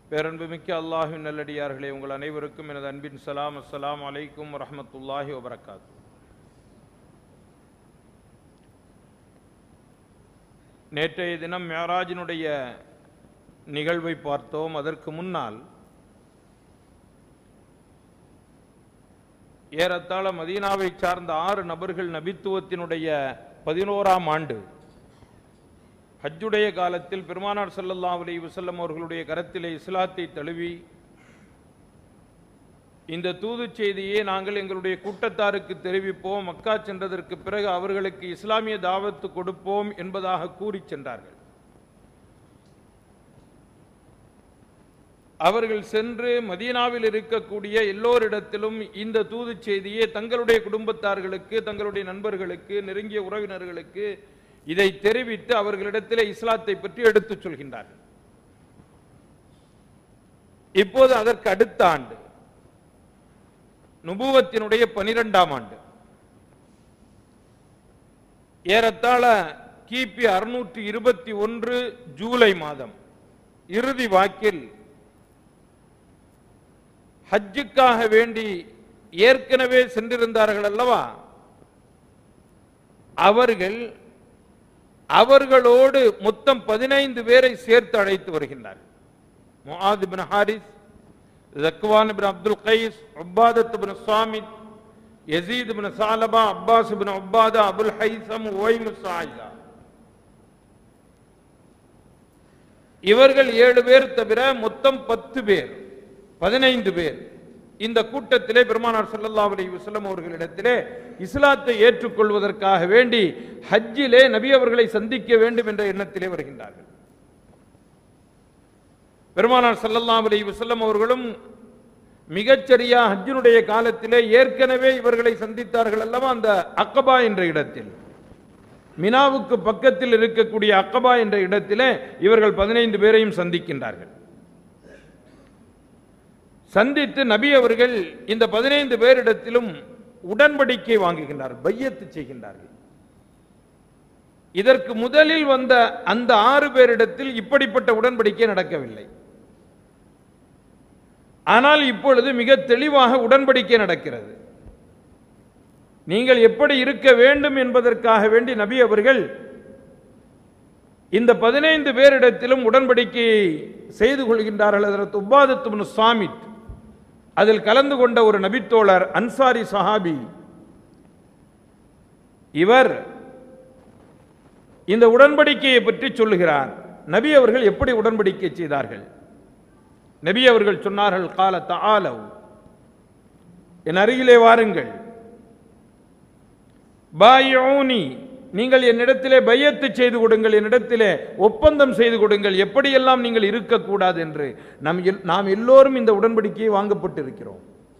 பேரன்புமிக்க அல்லாஹின் நல்லடியார்களே உங்கள் அனைவருக்கும் எனது அன்பின் சலாம் அஸ்ஸலாமு அலைக்கும் வரஹ்மத்துல்லாஹி வபரகாத் நேற்றைய தினம் மேராஜினுடைய நிகழ்வை பார்த்தோம் அதற்கு முன்னால் ஏறத்தாழ மதீனாவை சார்ந்த ஆறு நபர்கள் நபித்துவத்தினுடைய பதினோராம் ஆண்டு ஹஜ்ஜுடைய காலத்தில் பெருமானார் ஸல்லல்லாஹு அலைஹி வஸல்லம் அவர்களுடைய கரத்திலே இஸ்லாத்தை தழுவி இந்த தூதுச் செய்தியை நாங்கள் எங்களுடைய கூட்டத்தாருக்கு தெரிவிப்போம் மக்கா சென்றதற்கு பிறகு அவர்களுக்கு இஸ்லாமிய தாவத்து கொடுப்போம் என்பதாக கூறி சென்றார்கள் அவர்கள் சென்று மதீனாவில் இருக்கக்கூடிய எல்லோரிடத்திலும் இந்த தூதுச் செய்தியை தங்களுடைய குடும்பத்தார்களுக்கு தங்களுடைய நண்பர்களுக்கு நெருங்கிய உறவினர்களுக்கு இதை தெரிவித்து அவர்களிடத்திலே இஸ்லாத்தை பற்றி எடுத்துச் சொல்கின்றார்கள் இப்போது அதற்கு அடுத்த ஆண்டு நுபுவத்தினுடைய பனிரெண்டாம் ஆண்டு ஏறத்தாழ கிபி அறுநூற்றி இருபத்தி ஒன்று ஜூலை மாதம் இறுதி வாக்கில் ஹஜ்ஜுக்காக வேண்டி ஏற்கனவே சென்றிருந்தார்கள் அல்லவா அவர்கள் அவர்களோடு மொத்தம் பதினைந்து பேரை சேர்த்து அழைத்து வருகின்றார்கள் Muadh bin Harith Dhakwan bin Abdul Qais Ubadah bin Samit Yazid bin Thalaba Abbas bin Ubadah Abul Haitham ஓய்மு சாயிதா இவர்கள் ஏழு பேர் தவிர மொத்தம் பத்து பேர் பதினைந்து பேர் இந்த கூட்டத்திலே பெருமானார் ஸல்லல்லாஹு அலைஹி வஸல்லம் அவர்களிடத்திலே இஸ்லாத்தை ஏற்றுக்கொள்வதற்காக வேண்டி ஹஜ்ஜிலே நபி அவர்களை சந்திக்க வேண்டும் என்ற எண்ணத்திலே வருகின்றார்கள் பெருமானார் ஸல்லல்லாஹு அலைஹி வஸல்லம் அவர்களும் மிகச்சரியா ஹஜ்ஜினுடைய காலத்திலே ஏற்கனவே இவர்களை சந்தித்தார்கள் அல்லவா அந்த அக்கபா என்ற இடத்தில் மினாவுக்கு பக்கத்தில் இருக்கக்கூடிய அக்கபா என்ற இடத்திலே இவர்கள் பதினைந்து பேரையும் சந்திக்கின்றார்கள் சந்தித்து நபி அவர்கள் இந்த பதினைந்து பேரிடத்திலும் உடன்படிக்கை வாங்குகின்றார் பையத்து செய்கின்றார்கள் இதற்கு முதலில் வந்த அந்த ஆறு பேரிடத்தில் இப்படிப்பட்ட உடன்படிக்கை நடக்கவில்லை ஆனால் இப்பொழுது மிக தெளிவாக உடன்படிக்கை நடக்கிறது நீங்கள் எப்படி இருக்க வேண்டும் என்பதற்காக வேண்டி நபி அவர்கள் இந்த பதினைந்து பேரிடத்திலும் உடன்படிக்கையை செய்து கொள்கின்றார்கள் அதற்கு உபாதத்து சாமித் அதில் கலந்து கொண்ட ஒரு நபித்தோழர் அன்சாரி சஹாபி இவர் இந்த உடன்படிக்கையை பற்றி சொல்லுகிறார் நபி அவர்கள் எப்படி உடன்படிக்கை செய்தார்கள் நபி அவர்கள் சொன்னார்கள் கால தாலவ் என் அருகிலே வாருங்கள் பாயோனி நீங்கள் என்னிடத்திலே பையத்து செய்து கொடுங்கள் என்னிடத்திலே ஒப்பந்தம் செய்து கொடுங்கள் எப்படியெல்லாம் நீங்கள் இருக்கக்கூடாது என்று நம் எல்- நாம் எல்லோரும் இந்த உடன்படிக்கையை வாங்கப்பட்டிருக்கிறோம்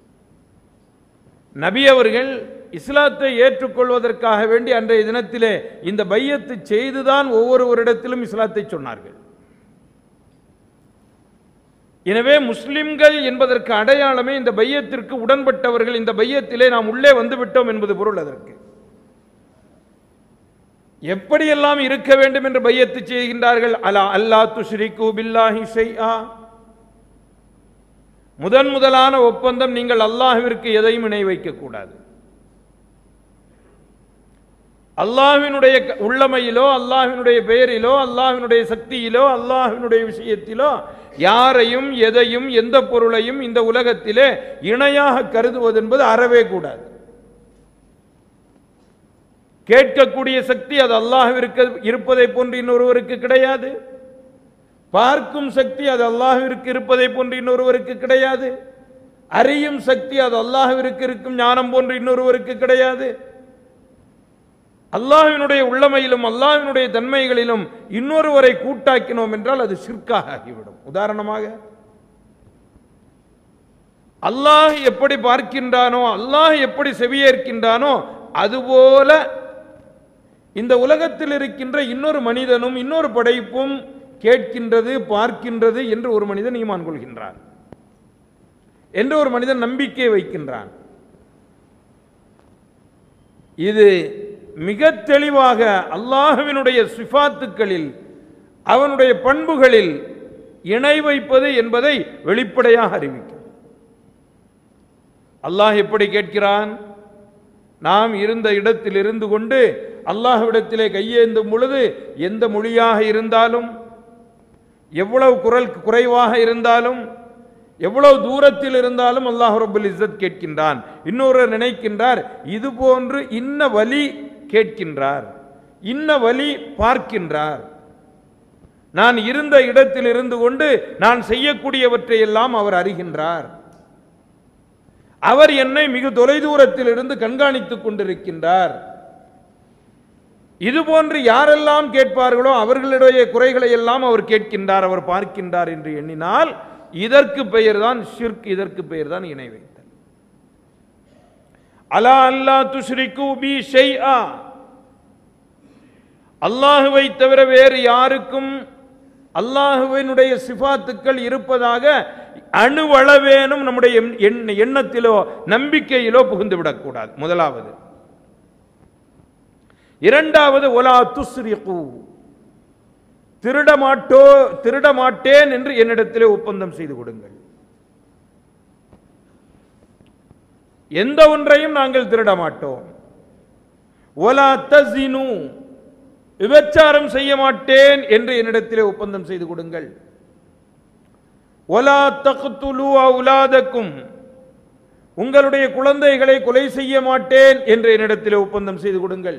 நபி அவர்கள் இஸ்லாத்தை ஏற்றுக்கொள்வதற்காக வேண்டி அன்றைய தினத்திலே இந்த பையத்து செய்துதான் ஒவ்வொருவரிடத்திலும் இஸ்லாத்தை சொன்னார்கள் எனவே முஸ்லிம்கள் என்பதற்கு அடையாளமே இந்த பையத்திற்கு உடன்பட்டவர்கள் இந்த பையத்திலே நாம் உள்ளே வந்து விட்டோம் என்பது பொருள் அதற்கு எப்படியெல்லாம் இருக்க வேண்டும் என்று பையத்து செய்கின்றார்கள் அலா அல்லா துஷ்ரிகு பில்லாஹி ஷைஆ முதன் முதலான ஒப்பந்தம் நீங்கள் அல்லாஹ்விற்கு எதையும் இணை வைக்க கூடாது அல்லாஹ்வினுடைய க- உள்ளமையிலோ அல்லாஹ்வினுடைய பெயரிலோ அல்லாஹ்வினுடைய சக்தியிலோ அல்லாஹ்வினுடைய விஷயத்திலோ யாரையும் எதையும் எந்த பொருளையும் இந்த உலகத்திலே இணையாக கருதுவது என்பது அறவே கூடாது கேட்கக்கூடிய சக்தி அது அல்லாஹ்விற்கு இருப்பதை போன்று இன்னொருவருக்கு கிடையாது பார்க்கும் சக்தி அது அல்லாஹ்விற்கு இருப்பதை போன்று இன்னொருவருக்கு கிடையாது அறியும் சக்தி அது அல்லாஹ்விற்கு இருக்கும் ஞானம் போன்று இன்னொருவருக்கு கிடையாது அல்லாஹ்வினுடைய உள்ளமையிலும் அல்லாஹ்வினுடைய தன்மைகளிலும் இன்னொருவரை கூட்டாக்கினோம் என்றால் அது ஷிர்காக ஆகிவிடும் உதாரணமாக அல்லாஹ் எப்படி பார்க்கின்றானோ அல்லாஹ் எப்படி செவியேற்கின்றானோ அதுபோல இந்த உலகத்தில் இருக்கின்ற இன்னொரு மனிதனும் இன்னொரு படைப்பும் கேட்கின்றது பார்க்கின்றது என்று ஒரு மனிதன் ஈமான் கொள்கின்றான் என்று ஒரு மனிதன் நம்பிக்கை வைக்கின்றான் இது மிக தெளிவாக அல்லாஹ்வினுடைய சிஃபாத்துக்களில் அவனுடைய பண்புகளில் இணை வைப்பது என்பதை வெளிப்படையாக அறிவிக்கும் அல்லாஹ் எப்படி கேட்கிறான் நாம் இருந்த இடத்தில் இருந்து கொண்டு அல்லாஹ்விடத்திலே கையேந்தும் பொழுது எந்த மொழியாக இருந்தாலும் எவ்வளவு குரல் குறைவாக இருந்தாலும் எவ்வளவு தூரத்தில் இருந்தாலும் அல்லாஹ் ரபுல் இஸ்ஸத் கேட்கின்றான் இன்னொரு நினைக்கின்றார் இது போன்று இன்ன வழி கேட்கின்றார் இன்ன வழி பார்க்கின்றார் நான் இருந்த இடத்தில் இருந்து கொண்டு நான் செய்யக்கூடியவற்றை எல்லாம் அவர் அறிகின்றார் அவர் என்னை மிக தொலைதூரத்தில் இருந்து கண்காணித்துக் கொண்டிருக்கின்றார் இது போன்று யாரெல்லாம் கேட்பார்களோ அவர்களுடைய குறைகளை எல்லாம் அவர் கேட்கின்றார் அவர் பார்க்கின்றார் என்று எண்ணினால் இதற்கு பெயர்தான் ஷிர்க் இதற்கு பெயர்தான் இணை வைத்தல் அலா அல்லா துஷ்ரிக்கு பி ஷைஆ அல்லாஹுவை தவிர வேறு யாருக்கும் அல்லாஹுவினுடைய சிபாத்துக்கள் இருப்பதாக அணுவளவேனும் நம்முடைய எண்- எண்ண- எண்ணத்திலோ நம்பிக்கையிலோ புகுந்து விடக்கூடாது முதலாவது இரண்டாவது ஒலா துஸ்ரிகு திருட மாட்டோ திருட மாட்டேன் என்று என்னிடத்திலே ஒப்பந்தம் செய்து கொடுங்கள் எந்த ஒன்றையும் நாங்கள் திருட மாட்டோம் ஒலா தஸினு விபச்சாரம் செய்ய மாட்டேன் என்று என்னிடத்திலே ஒப்பந்தம் செய்து கொடுங்கள் ஒலா தக்துலு அவுலாதக்கும் உங்களுடைய குழந்தைகளை கொலை செய்ய மாட்டேன் என்று என்னிடத்திலே ஒப்பந்தம் செய்து கொடுங்கள்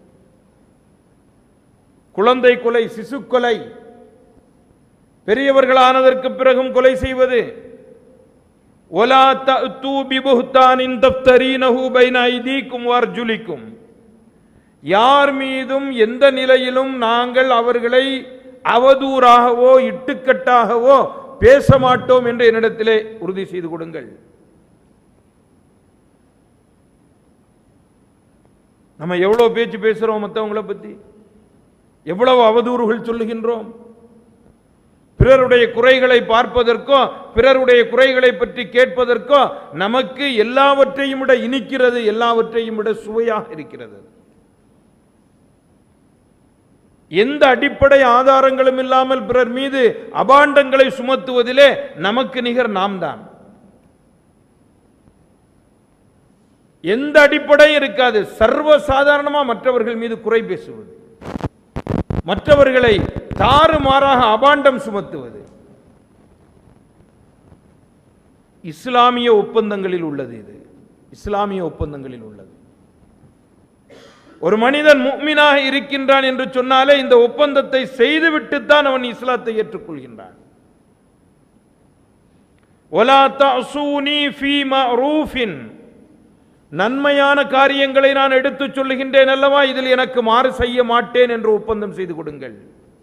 குழந்தை கொலை சிசு கொலை பெரியவர்களானதற்கு பிறகும் கொலை செய்வது ஒலா தூ பிபுஹ்தானின் தப்தரீனஹு பைன ஐதீக்கும் வார்ஜுலிக்கும் யார் மீதும் எந்த நிலையிலும் நாங்கள் அவர்களை அவதூறாகவோ இட்டுக்கட்டாகவோ பேச மாட்டோம் என்று என்னிடத்திலே உறுதி செய்து கொடுங்கள் நம்ம எவ்வளவு பேச்சு பேசுறோம் மற்றவங்களை பத்தி எவ்வளவு அவதூறுகள் சொல்லுகின்றோம் பிறருடைய குறைகளை பார்ப்பதற்கோ பிறருடைய குறைகளை பற்றி கேட்பதற்கோ நமக்கு எல்லாவற்றையும் விட இனிக்கிறது எல்லாவற்றையும் விட சுவையாக இருக்கிறது எந்த அடிப்படை ஆதாரங்களும் இல்லாமல் பிறர் மீது அபாண்டங்களை சுமத்துவதிலே நமக்கு நிகர் நாம் தான் எந்த அடிப்படையும் இருக்காது சர்வ சாதாரணமா மற்றவர்கள் மீது குறை பேசுவது மற்றவர்களை தாறுமாறாக அபாண்டம் சுமத்துவது இஸ்லாமிய ஒப்பந்தங்களில் உள்ளது இது இஸ்லாமிய ஒப்பந்தங்களில் உள்ளது ஒரு மனிதன் முக்மினாக இருக்கின்றான் என்று சொன்னாலே இந்த ஒப்பந்தத்தை செய்துவிட்டுத்தான் அவன் இஸ்லாத்தை ஏற்றுக்கொள்கின்றான் ஒலா தஅசூனி ஃபீ மஅரூஃபின் நன்மையான காரியங்களை நான் எடுத்துச் சொல்லுகின்றேன் அல்லவா இதில் எனக்கு மாறு செய்ய மாட்டேன் என்று ஒப்பந்தம் செய்து கொடுங்கள்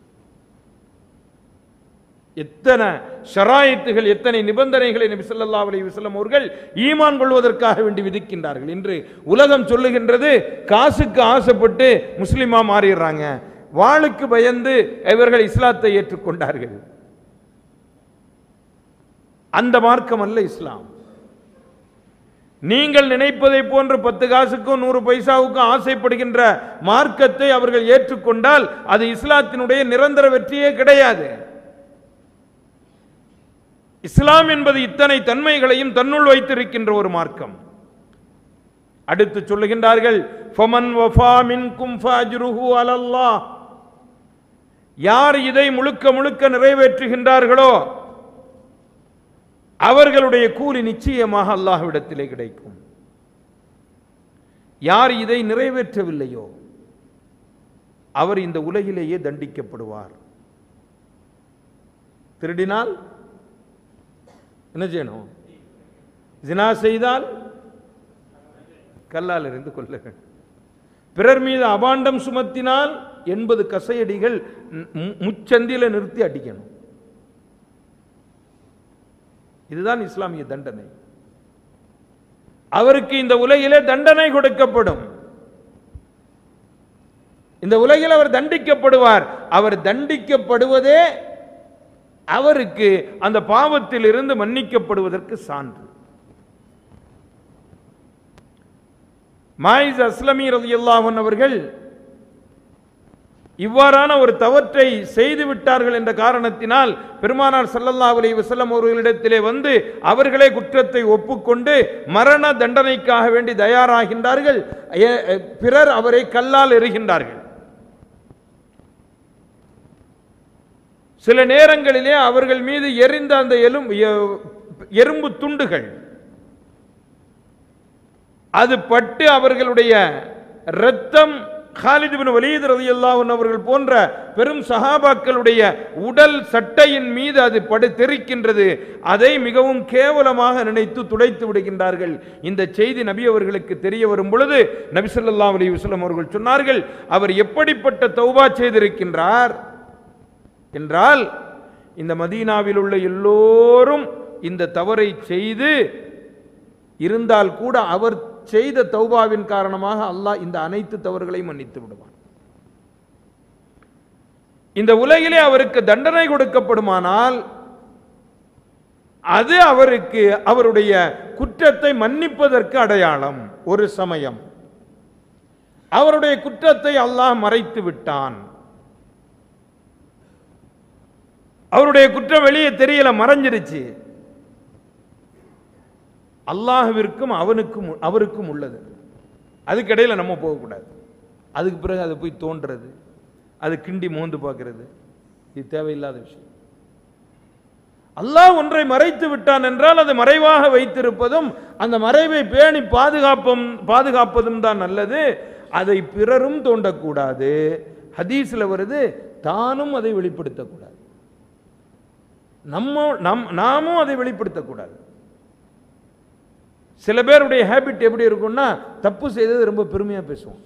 எத்தனை ஷராயித்துகள் எத்தனை நிபந்தனைகளை நபி ஸல்லல்லாஹு அலைஹி வஸல்லம் அவர்கள் ஈமான் கொள்வதற்காக வேண்டி விதிக்கின்றார்கள் இன்று உலகம் சொல்லுகின்றது காசுக்கு ஆசைப்பட்டு முஸ்லிமா மாறிடுறாங்க வாளுக்கு பயந்து இவர்கள் இஸ்லாத்தை ஏற்றுக்கொண்டார்கள் அந்த மார்க்கம் அல்ல இஸ்லாம் நீங்கள் நினைப்பதை போன்று பத்து காசுக்கும் நூறு பைசாவுக்கும் ஆசைப்படுகின்ற மார்க்கத்தை அவர்கள் ஏற்றுக்கொண்டால் அது இஸ்லாத்தினுடைய நிரந்தர வெற்றியே கிடையாது இஸ்லாம் என்பது இத்தனை தன்மைகளையும் தன்னுள் வைத்திருக்கின்ற ஒரு மார்க்கம் அடுத்து சொல்லுகின்றார்கள் ஃபமன் வஃபா மின்கும் ஃபஅஜ்ருஹு அலல்லாஹ் யார் இதை முழுக்க முழுக்க நிறைவேற்றுகின்றார்களோ அவர்களுடைய கூலி நிச்சயமாக அல்லாஹ்விடத்திலே கிடைக்கும் யார் இதை நிறைவேற்றவில்லையோ அவர் இந்த உலகிலேயே தண்டிக்கப்படுவார் திருடினால் என்ன செய்யணும் ஜினா செய்தால் கல்லால் இருந்து கொள்ள வேண்டும் பிறர் மீது அபாண்டம் சுமத்தினால் எண்பது கசையடிகள் மு- முச்சந்தில நிறுத்தி அடிக்கணும் இதுதான் இஸ்லாமிய தண்டனை அவருக்கு இந்த உலகிலே தண்டனை கொடுக்கப்படும் இந்த உலகில் அவர் தண்டிக்கப்படுவார் அவர் தண்டிக்கப்படுவதே அவருக்கு அந்த பாவத்தில் இருந்து மன்னிக்கப்படுவதற்கு சான்று மாயிஸ் அஸ்லமி ரலியல்லாஹு அன்ஹு அவர்கள் இவ்வாறான ஒரு தவற்றை செய்து விட்டார்கள் என்ற காரணத்தினால் பெருமானார் ஸல்லல்லாஹு அலைஹி வஸல்லம் அவர்களிடத்திலே வந்து அவர்களே குற்றத்தை ஒப்புக்கொண்டு மரண தண்டனைக்காக வேண்டி தயாராகின்றார்கள் எ- எ- பிறர் அவரை கல்லால் எறிகின்றார்கள் சில நேரங்களிலே அவர்கள் மீது எரிந்த அந்த எலும் எ- எறும்பு துண்டுகள் அது பட்டு அவர்களுடைய இரத்தம் காலித் பின் வலீத் ரலியல்லாஹு அன்ஹு அவர்கள் போன்ற பெரும் சஹாபாக்களுடைய உடல் சட்டையின் மீது அது படு தெரிக்கின்றது அதை மிகவும் கேவலமாக நினைத்து துடைத்து விடுகின்றார்கள் இந்த செய்தி நபி அவர்களுக்கு தெரிய வரும் பொழுது நபி ஸல்லல்லாஹு அலைஹி வஸல்லம் அவர்கள் சொன்னார்கள் அவர் எப்படிப்பட்ட தௌபா செய்திருக்கின்றார் என்றால் இந்த மதீனாவில் உள்ள எல்லோரும் இந்த தவறை செய்து இருந்தால் கூட அவர் செய்த தௌபாவின் காரணமாக அல்லாஹ் இந்த அனைத்து தவறுகளையும் மன்னித்து விடுவான் இந்த உலகிலே அவருக்கு தண்டனை கொடுக்கப்படுமானால் அது அவருக்கு அவருடைய குற்றத்தை மன்னிப்பதற்கு அடையாளம் ஒரு சமயம் அவருடைய குற்றத்தை அல்லாஹ் மறைத்து விட்டான் அவருடைய குற்றம் வெளியே தெரியல மறைஞ்சிருச்சு அல்லாஹ்விற்கும் அவனுக்கும் அவருக்கும் உள்ளது அதுக்கிடையில நம்ம போகக்கூடாது அதுக்கு பிறகு அதை போய் தோன்றது அது கிண்டி மோந்து பார்க்கிறது இது தேவையில்லாத விஷயம் அல்லாஹ் ஒன்றை மறைத்து விட்டான் என்றால் அதை மறைவாக வைத்திருப்பதும் அந்த மறைவை பேணி பாதுகாப்பும் பாதுகாப்பதும் தான் நல்லது அதை பிறரும் தோண்டக்கூடாது ஹதீஸ்ல வருது தானும் அதை வெளிப்படுத்தக்கூடாது நம்ம நம் நாமும் அதை வெளிப்படுத்தக்கூடாது சில பேருடைய ஹேபிட் எப்படி இருக்கும்னா தப்பு செய்தது ரொம்ப பெருமையா பேசுவோம்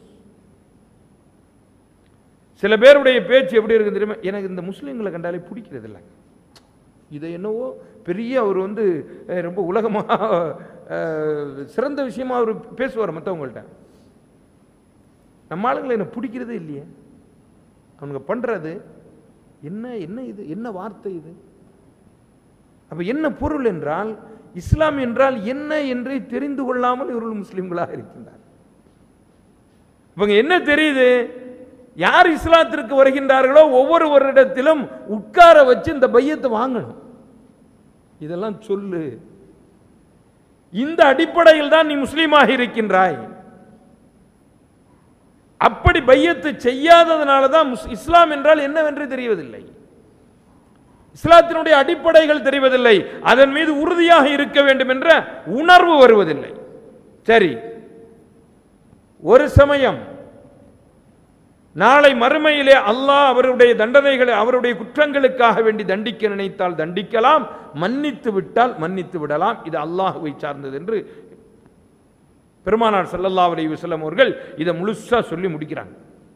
சில பேருடைய பேச்சு எப்படி இருக்கு தெரியுமா எனக்கு இந்த முஸ்லீம்களை கண்டாலே பிடிக்கிறது இல்லை இதை என்னவோ பெரிய அவர் வந்து அஹ், ரொம்ப உலகமா அஹ், சிறந்த விஷயமா அவர் பேசுவார் மற்றவங்கள்ட்ட நம்ம ஆளுங்களை என்ன பிடிக்கிறதே இல்லையே அவனுங்க பண்றது என்ன என்ன இது என்ன வார்த்தை இது அப்ப என்ன பொருள் என்றால் இஸ்லாம் என்றால் என்ன என்று தெரிந்து கொள்ளாமல் இவர்கள் முஸ்லிம்களாக இருக்கின்றார் இவங்க என்ன தெரியுது யார் இஸ்லாத்திற்கு வருகின்றார்களோ ஒவ்வொருவரிடத்திலும் உட்கார வச்சு இந்த பையத்தை வாங்கணும் இதெல்லாம் சொல்லு இந்த அடிப்படையில் தான் நீ முஸ்லீமாக இருக்கின்றாய் அப்படி பையத்து செய்யாததனால தான் முஸ்- இஸ்லாம் என்றால் என்னவென்று தெரியவதில்லை இஸ்லாத்தினுடைய அடிப்படைகள் தெரிவதில்லை அதன் மீது உறுதியாக இருக்க வேண்டும் என்ற உணர்வு வருவதில்லை சரி ஒரு சமயம் நாளை மறுமையிலே அல்லாஹ் அவருடைய தண்டனைகளை அவருடைய குற்றங்களுக்காக வேண்டி தண்டிக்க நினைத்தால் தண்டிக்கலாம் மன்னித்து விட்டால் மன்னித்து விடலாம் இது அல்லாஹுவை சார்ந்தது என்று பெருமானார் ஸல்லல்லாஹு அலைஹி வஸல்லம் அவர்கள் இதை முழுசா சொல்லி முடிக்கிறாங்க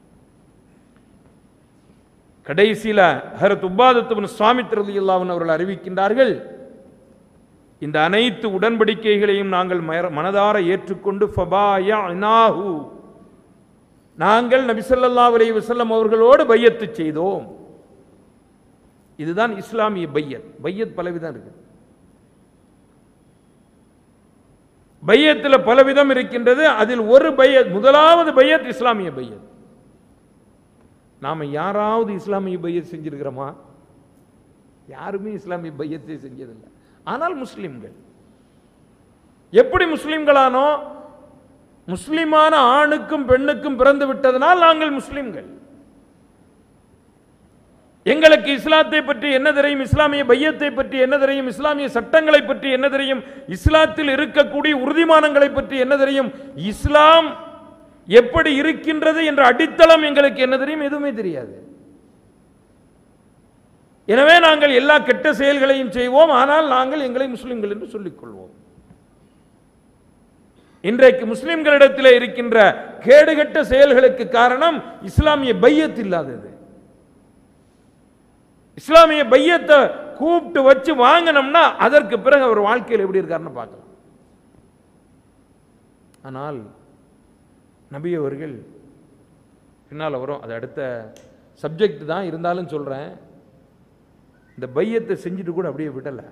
கடைசியில ஹரத் உபாதத்துவன் சுவாமி ரலியல்லாஹு அவர்கள் அறிவிக்கின்றார்கள் இந்த அனைத்து உடன்படிக்கைகளையும் நாங்கள் மர- மனதார ஏற்றுக்கொண்டு ஃபபாயனாஹு நாங்கள் நபி ஸல்லல்லாஹு அலைஹி வஸல்லம் அவர்களோடு பையத்து செய்தோம் இதுதான் இஸ்லாமிய பையத் பையத் பலவிதம் இருக்கு பையத்தில் பலவிதம் இருக்கின்றது அதில் ஒரு பையத் முதலாவது பையத் இஸ்லாமிய பையத் நாம யாராவது இஸ்லாமிய பையத் செஞ்சிருக்கிறோமா யாருமே இஸ்லாமிய பையத்தை செஞ்சதில்லை ஆனால் முஸ்லிம்கள் எப்படி முஸ்லிம்களானோ முஸ்லிமான ஆணுக்கும் பெண்ணுக்கும் பிறந்து விட்டதனால் நாங்கள் முஸ்லிம்கள் எங்களுக்கு இஸ்லாத்தை பற்றி என்ன தெரியும் இஸ்லாமிய பையத்தை பற்றி என்ன தெரியும் இஸ்லாமிய சட்டங்களை பற்றி என்ன தெரியும் இஸ்லாத்தில் இருக்கக்கூடிய உறுதிமானங்களை பற்றி என்ன தெரியும் இஸ்லாம் எப்படி இருக்கின்றது என்ற அடித்தளம் எங்களுக்கு என்ன தெரியும் எதுவுமே தெரியாது எனவே நாங்கள் எல்லா கெட்ட செயல்களையும் செய்வோம் ஆனால் நாங்கள் எங்களை முஸ்லிம்கள் என்று சொல்லிக் கொள்வோம் இன்றைக்கு முஸ்லிம்களிடத்தில் இருக்கின்ற கேடுகெட்ட செயல்களுக்கு காரணம் இஸ்லாமிய பையத் இல்லாதது இஸ்லாமிய பையத்தை கூப்பிட்டு வச்சு வாங்கினோம்னா அதற்கு பிறகு அவர் வாழ்க்கையில் எப்படி இருக்காருன்னு பார்க்கலாம் ஆனால் நபி அவர்கள் பின்னால் வரும் அது அடுத்த சப்ஜெக்ட் தான் இருந்தாலும் சொல்றேன் இந்த பையத்தை செஞ்சுட்டு கூட அப்படியே விடலை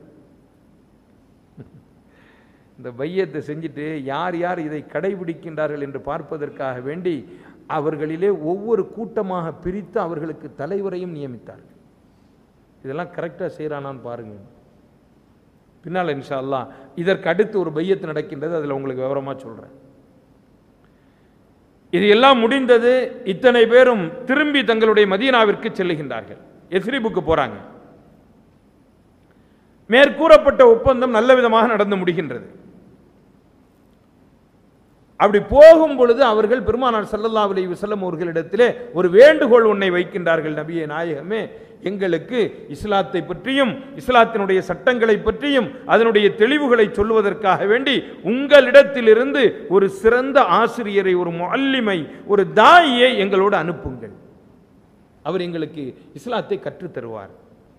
இந்த பையத்தை செஞ்சுட்டு யார் யார் இதை கடைபிடிக்கின்றார்கள் என்று பார்ப்பதற்காக வேண்டி அவர்களிலே ஒவ்வொரு கூட்டமாக பிரித்து அவர்களுக்கு தலைவரையும் நியமித்தார்கள் இதெல்லாம் கரெக்டாக செய்கிறானான்னு பாருங்க பின்னால் இன்ஷா அல்லாஹ் இதற்கு அடுத்து ஒரு பையத்து நடக்கின்றது அதில் உங்களுக்கு விவரமாக சொல்கிறேன் இது எல்லாம் முடிந்தது இத்தனை பேரும் திரும்பி தங்களுடைய மதீனாவிற்கு செல்லுகின்றார்கள் எஸ்ரிபுக்கு போறாங்க மேற்கூறப்பட்ட ஒப்பந்தம் நல்ல விதமாக நடந்து முடிகின்றது அப்படி போகும் பொழுது அவர்கள் பெருமானார் ஸல்லல்லாஹு அலைஹி வஸல்லம் அவர்களிடத்திலே ஒரு வேண்டுகோள் ஒன்றை வைக்கின்றார்கள் நபியே நாயகமே எங்களுக்கு இஸ்லாத்தை பற்றியும் இஸ்லாத்தினுடைய சட்டங்களை பற்றியும் அதனுடைய தெளிவுகளை சொல்லுவதற்காக வேண்டி உங்களிடத்திலிருந்து ஒரு சிறந்த ஆசிரியரை ஒரு முஅல்லிமை ஒரு தாயியை எங்களோடு அனுப்புங்கள் அவர் எங்களுக்கு இஸ்லாத்தை கற்றுத் தருவார்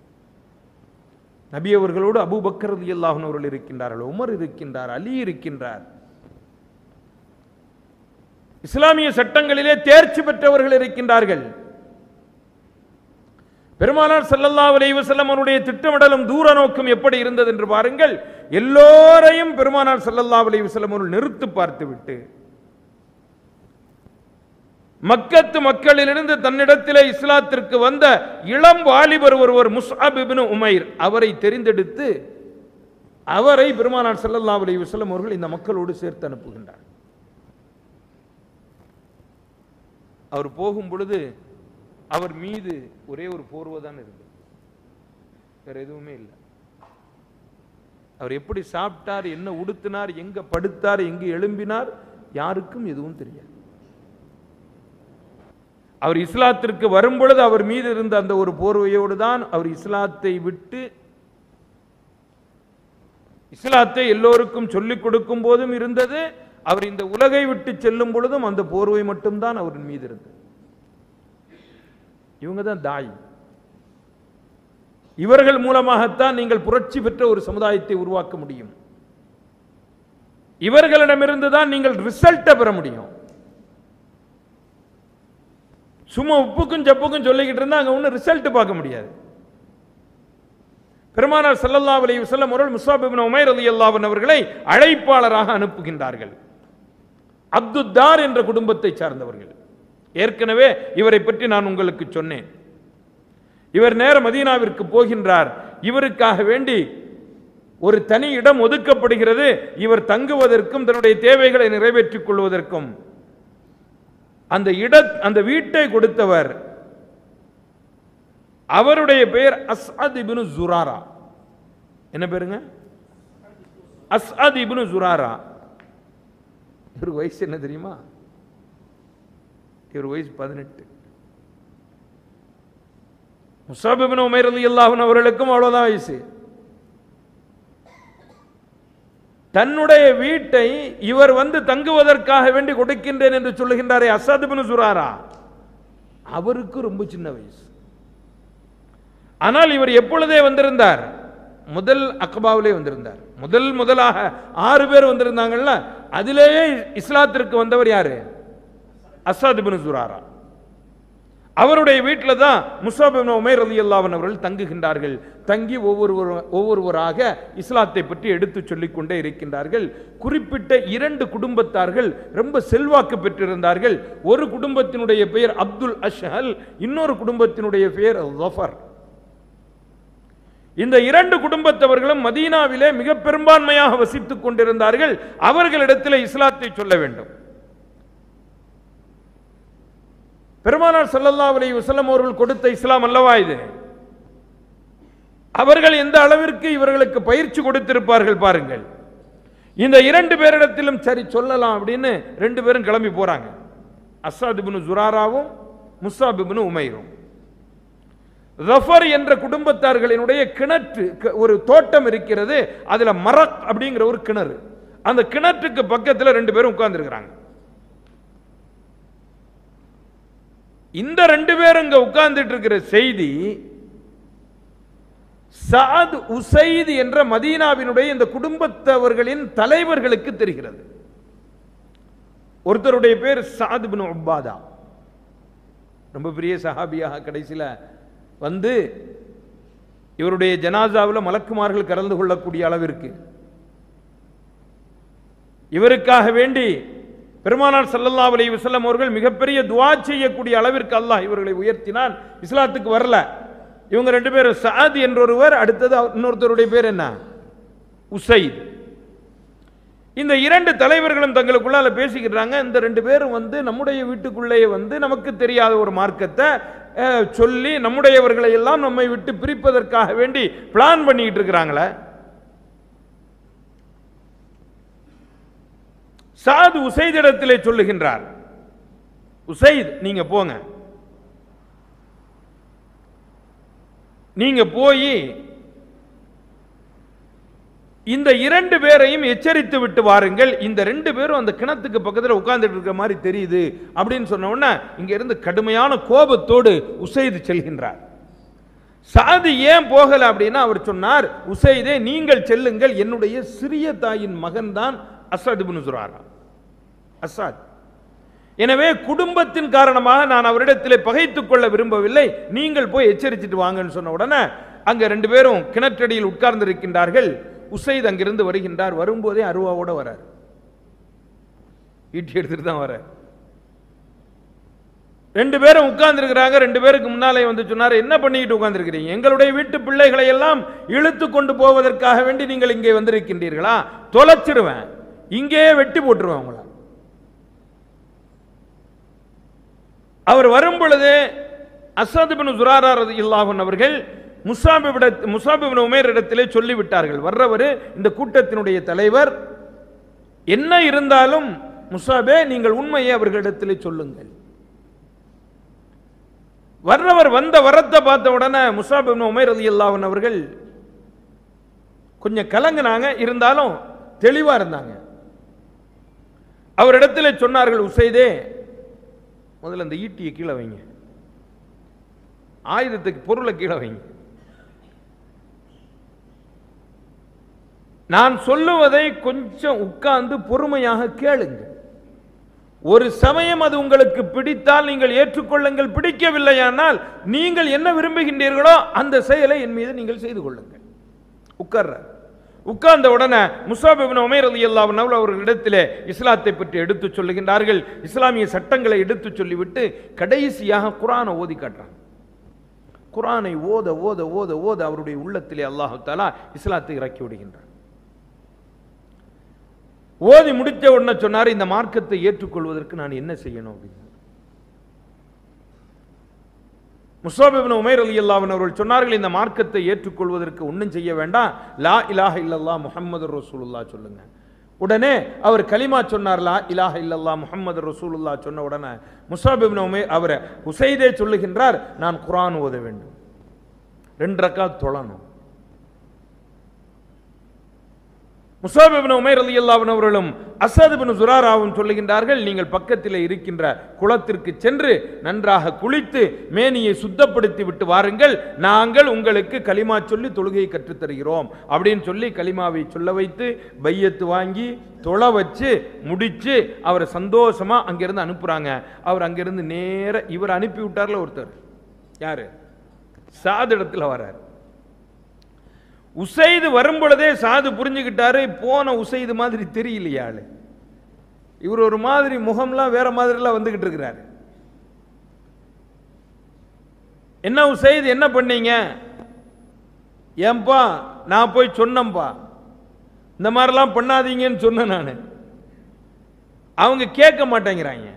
நபி அவர்களோடு அபூபக்கர் ரலியல்லாஹு அன்ஹு அவர்கள் இருக்கின்றார்கள் உமர் இருக்கின்றார் அலி இருக்கின்றார் இஸ்லாமிய சட்டங்களிலே தேர்ச்சி பெற்றவர்கள் இருக்கின்றார்கள் பெருமானார் ஸல்லல்லாஹு அலைஹி வஸல்லம் அவருடைய திட்டமிடலும் தூர நோக்கம் எப்படி இருந்தது என்று பாருங்கள் எல்லோரையும் பெருமானார் ஸல்லல்லாஹு அலைஹி வஸல்லம் அவர்கள் நிறுத்து பார்த்துவிட்டு மக்கத்து மக்களிலிருந்து தன்னிடத்திலே இஸ்லாத்திற்கு வந்த இளம் வாலிபர் ஒருவர் முஸ்அப் இப்னு உமைர் அவரை தெரிந்தெடுத்து அவரை பெருமானார் ஸல்லல்லாஹு அலைஹி வஸல்லம் அவர்கள் இந்த மக்களோடு சேர்த்து அனுப்புகின்றார் அவர் போகும் பொழுது அவர் மீது ஒரே ஒரு போர்வை தான் இருந்தது வேற எதுவுமே இல்லை அவர் எப்படி சாப்பிட்டார் என்ன உடுத்தினார் எங்க படுத்தார் எங்கு எழும்பினார் யாருக்கும் எதுவும் தெரியாது அவர் இஸ்லாத்திற்கு வரும் பொழுது அவர் மீது இருந்த அந்த ஒரு போர்வையோடு தான் அவர் இஸ்லாத்தை விட்டு இஸ்லாத்தை எல்லோருக்கும் சொல்லிக் கொடுக்கும் போதும் இருந்தது அவர் இந்த உலகை விட்டு செல்லும் பொழுதும் அந்த போர்வை மட்டும்தான் அவரின் மீது இருந்தது இவங்க தான் தாய் இவர்கள் மூலமாகத்தான் நீங்கள் புரட்சி பெற்ற ஒரு சமுதாயத்தை உருவாக்க முடியும் இவர்களிடமிருந்து தான் நீங்கள் ரிசல்ட்டை பெற முடியும் சும்மா உப்புக்கும் ஜப்புக்கும் சொல்லிக்கிட்டு இருந்தா அங்க ஒன்றும் ரிசல்ட் பார்க்க முடியாது பெருமானார் ஸல்லல்லாஹு அலைஹி வஸல்லம் அவர்கள் முஸ்அப் இப்னு உமைர் ரலியல்லாஹு அன்ஹு அவர்களை அழைப்பாளராக அனுப்புகின்றார்கள் அப்துத்தார் என்ற குடும்பத்தை சார்ந்தவர்கள் ஏற்கனவே இவரை பற்றி நான் உங்களுக்கு சொன்னேன் இவர் நேர மதீனாவிற்கு போகின்றார் இவருக்காக வேண்டி ஒரு தனி இடம் ஒதுக்கப்படுகிறது இவர் தங்குவதற்கும் தன்னுடைய தேவைகளை நிறைவேற்றிக் கொள்வதற்கும் அந்த இட அந்த வீட்டை கொடுத்தவர் அவருடைய பெயர் அஸ்அத் இப்னு ஜுராரா என்ன பேருங்க அஸ்அத் இப்னு ஜுராரா இவர் வயசு என்ன தெரியுமா இவர் வயசு பதினெட்டு முசாப் இப்னு உமைர் ரலியல்லாஹு அன்ஹு அவர்களுக்கும் அவ்வளவுதான் வயசு தன்னுடைய வீட்டை இவர் வந்து தங்குவதற்காக வேண்டி கொடுக்கின்றேன் என்று சொல்லுகின்றாரே அசாத் பின் சுராரா அவருக்கு ரொம்ப சின்ன வயசு ஆனால் இவர் எப்பொழுதே வந்திருந்தார் முதல் அக்கபாவிலே வந்திருந்தார் முதல் முதலாக ஆறு பேர் வந்திருந்தாங்கல்ல அதிலேயே இஸ்லாத்திற்கு வந்தவர் யாரு அசாத் பின் சுராரா அவருடைய வீட்டில் தான் முசாப் இப்னு உமைர் ரலியல்லாஹு அன்ஹு அவர்கள் தங்குகின்றார்கள் தங்கி ஒவ்வொருவர் ஒவ்வொருவராக இஸ்லாத்தை பற்றி எடுத்து சொல்லிக் கொண்டே இருக்கின்றார்கள் குறிப்பிட்ட இரண்டு குடும்பத்தார்கள் ரொம்ப செல்வாக்கு பெற்றிருந்தார்கள் ஒரு குடும்பத்தினுடைய பெயர் அப்துல் அஷ்ஹல் இன்னொரு குடும்பத்தினுடைய பெயர் ஜஃபர் இந்த இரண்டு குடும்பத்தவர்களும் மதீனாவிலே மிக பெரும்பான்மையாக வசித்துக் கொண்டிருந்தார்கள் அவர்களிடத்தில் இஸ்லாத்தை சொல்ல வேண்டும் பெருமானார் ஸல்லல்லாஹு அலைஹி வஸல்லம் அவர்கள் கொடுத்த இஸ்லாம் அல்லவா இது அவர்கள் எந்த அளவிற்கு இவர்களுக்கு பயிற்சி கொடுத்திருப்பார்கள் பாருங்கள் இந்த இரண்டு பேரிடத்திலும் சரி சொல்லலாம் அப்படின்னு ரெண்டு பேரும் கிளம்பி போறாங்க அசாத் இப்னு ஜுராராவும் முசாப் இப்னு உமைரும் ரஃபர் என்ற குடும்பத்தார்களினுடைய கிணற்று க- ஒரு தோட்டம் இருக்கிறது அதுல மரக் அப்படிங்கிற ஒரு கிணறு அந்த கிணற்றுக்கு பக்கத்துல ரெண்டு பேரும் உட்கார்ந்துருக்கிறாங்க இந்த ரெண்டு பேரும் இங்க உட்கார்ந்துட்டு இருக்கிற செய்தி சாத் உசைத் என்ற மதீனாவினுடைய இந்த குடும்பத்தவர்களின் தலைவர்களுக்கு தெரிகிறது ஒருத்தருடைய பேர் சாத் பின் உப்பாதா ரொம்ப பெரிய சஹாபியாக கடைசியில வந்து இவருடைய ஜனாசாவில் மலக்குமார்கள் கலந்து கொள்ளக்கூடிய அளவிற்கு இவருக்காக வேண்டி பெருமானார் ஸல்லல்லாஹு அலைஹி வஸல்லம் அவர்கள் மிகப்பெரிய துஆ செய்யக்கூடிய அளவிற்கு அல்லாஹ் இவர்களை உயர்த்தினான் இஸ்லாத்துக்கு வரல இவங்க ரெண்டு பேரும் சஅத் என்றொருவர் அடுத்தது அவர்- இன்னொருத்தருடைய பேர் என்ன உசைத் இந்த இரண்டு தலைவர்களும் தங்களுக்குள்ளால பேசிக்கிறாங்க இந்த ரெண்டு பேரும் வந்து நம்முடைய வீட்டுக்குள்ளேயே வந்து நமக்கு தெரியாத ஒரு மார்க்கத்தை அஹ், சொல்லி நம்முடையவர்களை எல்லாம் நம்மை விட்டு பிரிப்பதற்காக வேண்டி பிளான் பண்ணிக்கிட்டு இருக்கிறாங்களே சாது உசைதிடத்திலே சொல்லுகின்றார் உசைத் நீங்க போங்க நீங்க போய் இந்த இரண்டு பேரையும் எச்சரித்து விட்டு வாருங்கள் இந்த ரெண்டு பேரும் அந்த கிணத்துக்கு பக்கத்தில் உட்கார்ந்துட்டு இருக்கிற மாதிரி தெரியுது அப்படின்னு சொன்ன உடனே இங்க இருந்து கடுமையான கோபத்தோடு உசைது செல்கின்றார் சாது ஏன் போகல அப்படின்னா அவர் சொன்னார் உசைதே நீங்கள் செல்லுங்கள் என்னுடைய சிறிய தாயின் மகன் தான் அசாத் இப்னு சுராரா அசாத் எனவே குடும்பத்தின் காரணமாக நான் அவரிடத்திலே பகைத்துக் கொள்ள விரும்பவில்லை நீங்கள் போய் எச்சரிச்சிட்டு வாங்கன்னு சொன்ன உடனே அங்க ரெண்டு பேரும் கிணற்றடியில் உட்கார்ந்து இருக்கின்றார்கள் உசைத் அங்கிருந்து வருகின்றார் வரும்போதே அருவாவோட வரார் ஈட்டி எடுத்துட்டு தான் வரார் ரெண்டு பேரும் உட்கார்ந்துருக்கிறாங்க ரெண்டு பேருக்கு முன்னாலே வந்து சொன்னார் என்ன பண்ணிக்கிட்டு உட்கார்ந்துருக்கிறீங்க எங்களுடைய வீட்டு பிள்ளைகளை எல்லாம் இழுத்து கொண்டு போவதற்காக வேண்டி நீங்கள் இங்கே வந்திருக்கின்றீர்களா தொலைச்சிருவேன் இங்கேயே வெட்டி போட்டுருவேன் உங்களை அவர் வரும் பொழுதே அசாத் பின் சுராரா இல்லாஹன் அவர்கள் முசாபிவிட முசாபிபின் உமேர் இடத்திலே சொல்லிவிட்டார்கள் வர்றவர் இந்த கூட்டத்தினுடைய தலைவர் என்ன இருந்தாலும் முசாபே நீங்கள் உண்மையை அவர்களிடத்திலே சொல்லுங்கள் வர்றவர் வந்த வரத்தை பார்த்த உடனே முசாப் இப்னு உமைர் ரலியல்லாஹு அவர்கள் கொஞ்சம் கலங்குனாங்க இருந்தாலும் தெளிவா இருந்தாங்க அவரிடத்துல சொன்னார்கள் உசைதே முதல்ல அந்த ஈட்டியை கீழே வைங்க ஆயுதத்துக்கு பொருளை கீழே வைங்க நான் சொல்லுவதை கொஞ்சம் உட்கார்ந்து பொறுமையாக கேளுங்க ஒரு சமயம் அது உங்களுக்கு பிடித்தால் நீங்கள் ஏற்றுக்கொள்ளுங்கள் பிடிக்கவில்லையானால் நீங்கள் என்ன விரும்புகின்றீர்களோ அந்த செயலை என் மீது நீங்கள் செய்து கொள்ளுங்கள் உட்கார்ற உட்கார்ந்த உடனே முசாப் இப்னு உமைர் ரலியல்லாஹு அன்ஹு அவர்களிடத்திலே இஸ்லாத்தை பற்றி எடுத்துச் சொல்லுகின்றார்கள் இஸ்லாமிய சட்டங்களை எடுத்துச் சொல்லிவிட்டு கடைசியாக குர்ஆனை ஓதி காட்டுறாங்க குர்ஆனை ஓத ஓத ஓத ஓத அவருடைய உள்ளத்திலே அல்லாஹ் தஆலா இஸ்லாத்தை இறக்கி விடுகின்றார் ஓதி முடிச்ச உடனே சொன்னார் இந்த மார்க்கத்தை ஏற்றுக்கொள்வதற்கு நான் என்ன செய்யணும் அப்படின்னு முசாபிபின் உமைர் அலி அல்லாவின் அவர்கள் சொன்னார்கள் இந்த மார்க்கத்தை ஏற்றுக்கொள்வதற்கு ஒன்றும் செய்ய வேண்டாம் லா இலாஹ இல்லல்லா முஹம்மது ரசூலுல்லா சொல்லுங்க உடனே அவர் கலிமா சொன்னார் லா இலாஹ இல்லல்லா முஹம்மது ரசூலுல்லா சொன்ன உடனே முசாபிபின் உமைர் அவர் உசைதே சொல்லுகின்றார் நான் குர்ஆன் ஓத வேண்டும் ரெண்டு ரக்கா தொழணும் முசாப் இப்னு உமைர் ரலியல்லாஹு அன்ஹு அவர்களும் அஸத் இப்னு சுராராவும் சொல்லுகின்றார்கள் நீங்கள் பக்கத்தில் இருக்கின்ற குளத்திற்கு சென்று நன்றாக குளித்து மேனியை சுத்தப்படுத்தி விட்டு வாருங்கள் நாங்கள் உங்களுக்கு கலிமா சொல்லி தொழுகையை கற்றுத் தருகிறோம் அப்படின்னு சொல்லி கலிமாவை சொல்ல வைத்து பையத்து வாங்கி தொலை வச்சு முடிச்சு அவரை சந்தோஷமா அங்கிருந்து அனுப்புறாங்க அவர் அங்கிருந்து நேர இவர் அனுப்பி விட்டார்ல ஒருத்தர் யாரு சாது இடத்துல வரார் உசைது வரும் பொழுதே சாது புரிஞ்சுக்கிட்டாரு போன உசைது மாதிரி தெரியலையா ஆளு இவர் ஒரு மாதிரி முகம்லாம் வேற மாதிரிலாம் வந்துகிட்டு இருக்கிறாரு என்ன உசைது என்ன பண்ணீங்க ஏன்பா நான் போய் சொன்னேன்பா இந்த மாதிரிலாம் பண்ணாதீங்கன்னு சொன்னேன் நான் அவங்க கேட்க மாட்டேங்கிறாங்க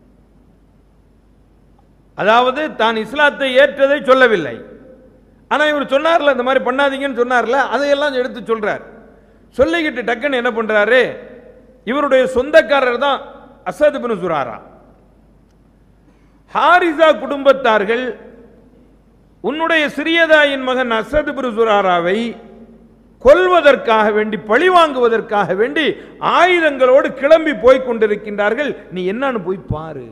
அதாவது தான் இஸ்லாத்தை ஏற்றதை சொல்லவில்லை ஆனா இவர் சொன்னார்ல இந்த மாதிரி பண்ணாதீங்கன்னு சொன்னார்ல அதையெல்லாம் எடுத்து சொல்றார் சொல்லிக்கிட்டு டக்குன்னு என்ன பண்றாரு இவருடைய சொந்தக்காரர் தான் அசத் பின் சுராரா ஹாரிசா குடும்பத்தார்கள் உன்னுடைய சிறியதாயின் மகன் அசத் பின் சுராராவை கொல்வதற்காக வேண்டி பழி வாங்குவதற்காக வேண்டி ஆயுதங்களோடு கிளம்பி போய் கொண்டிருக்கின்றார்கள் நீ என்னன்னு போய் பாரு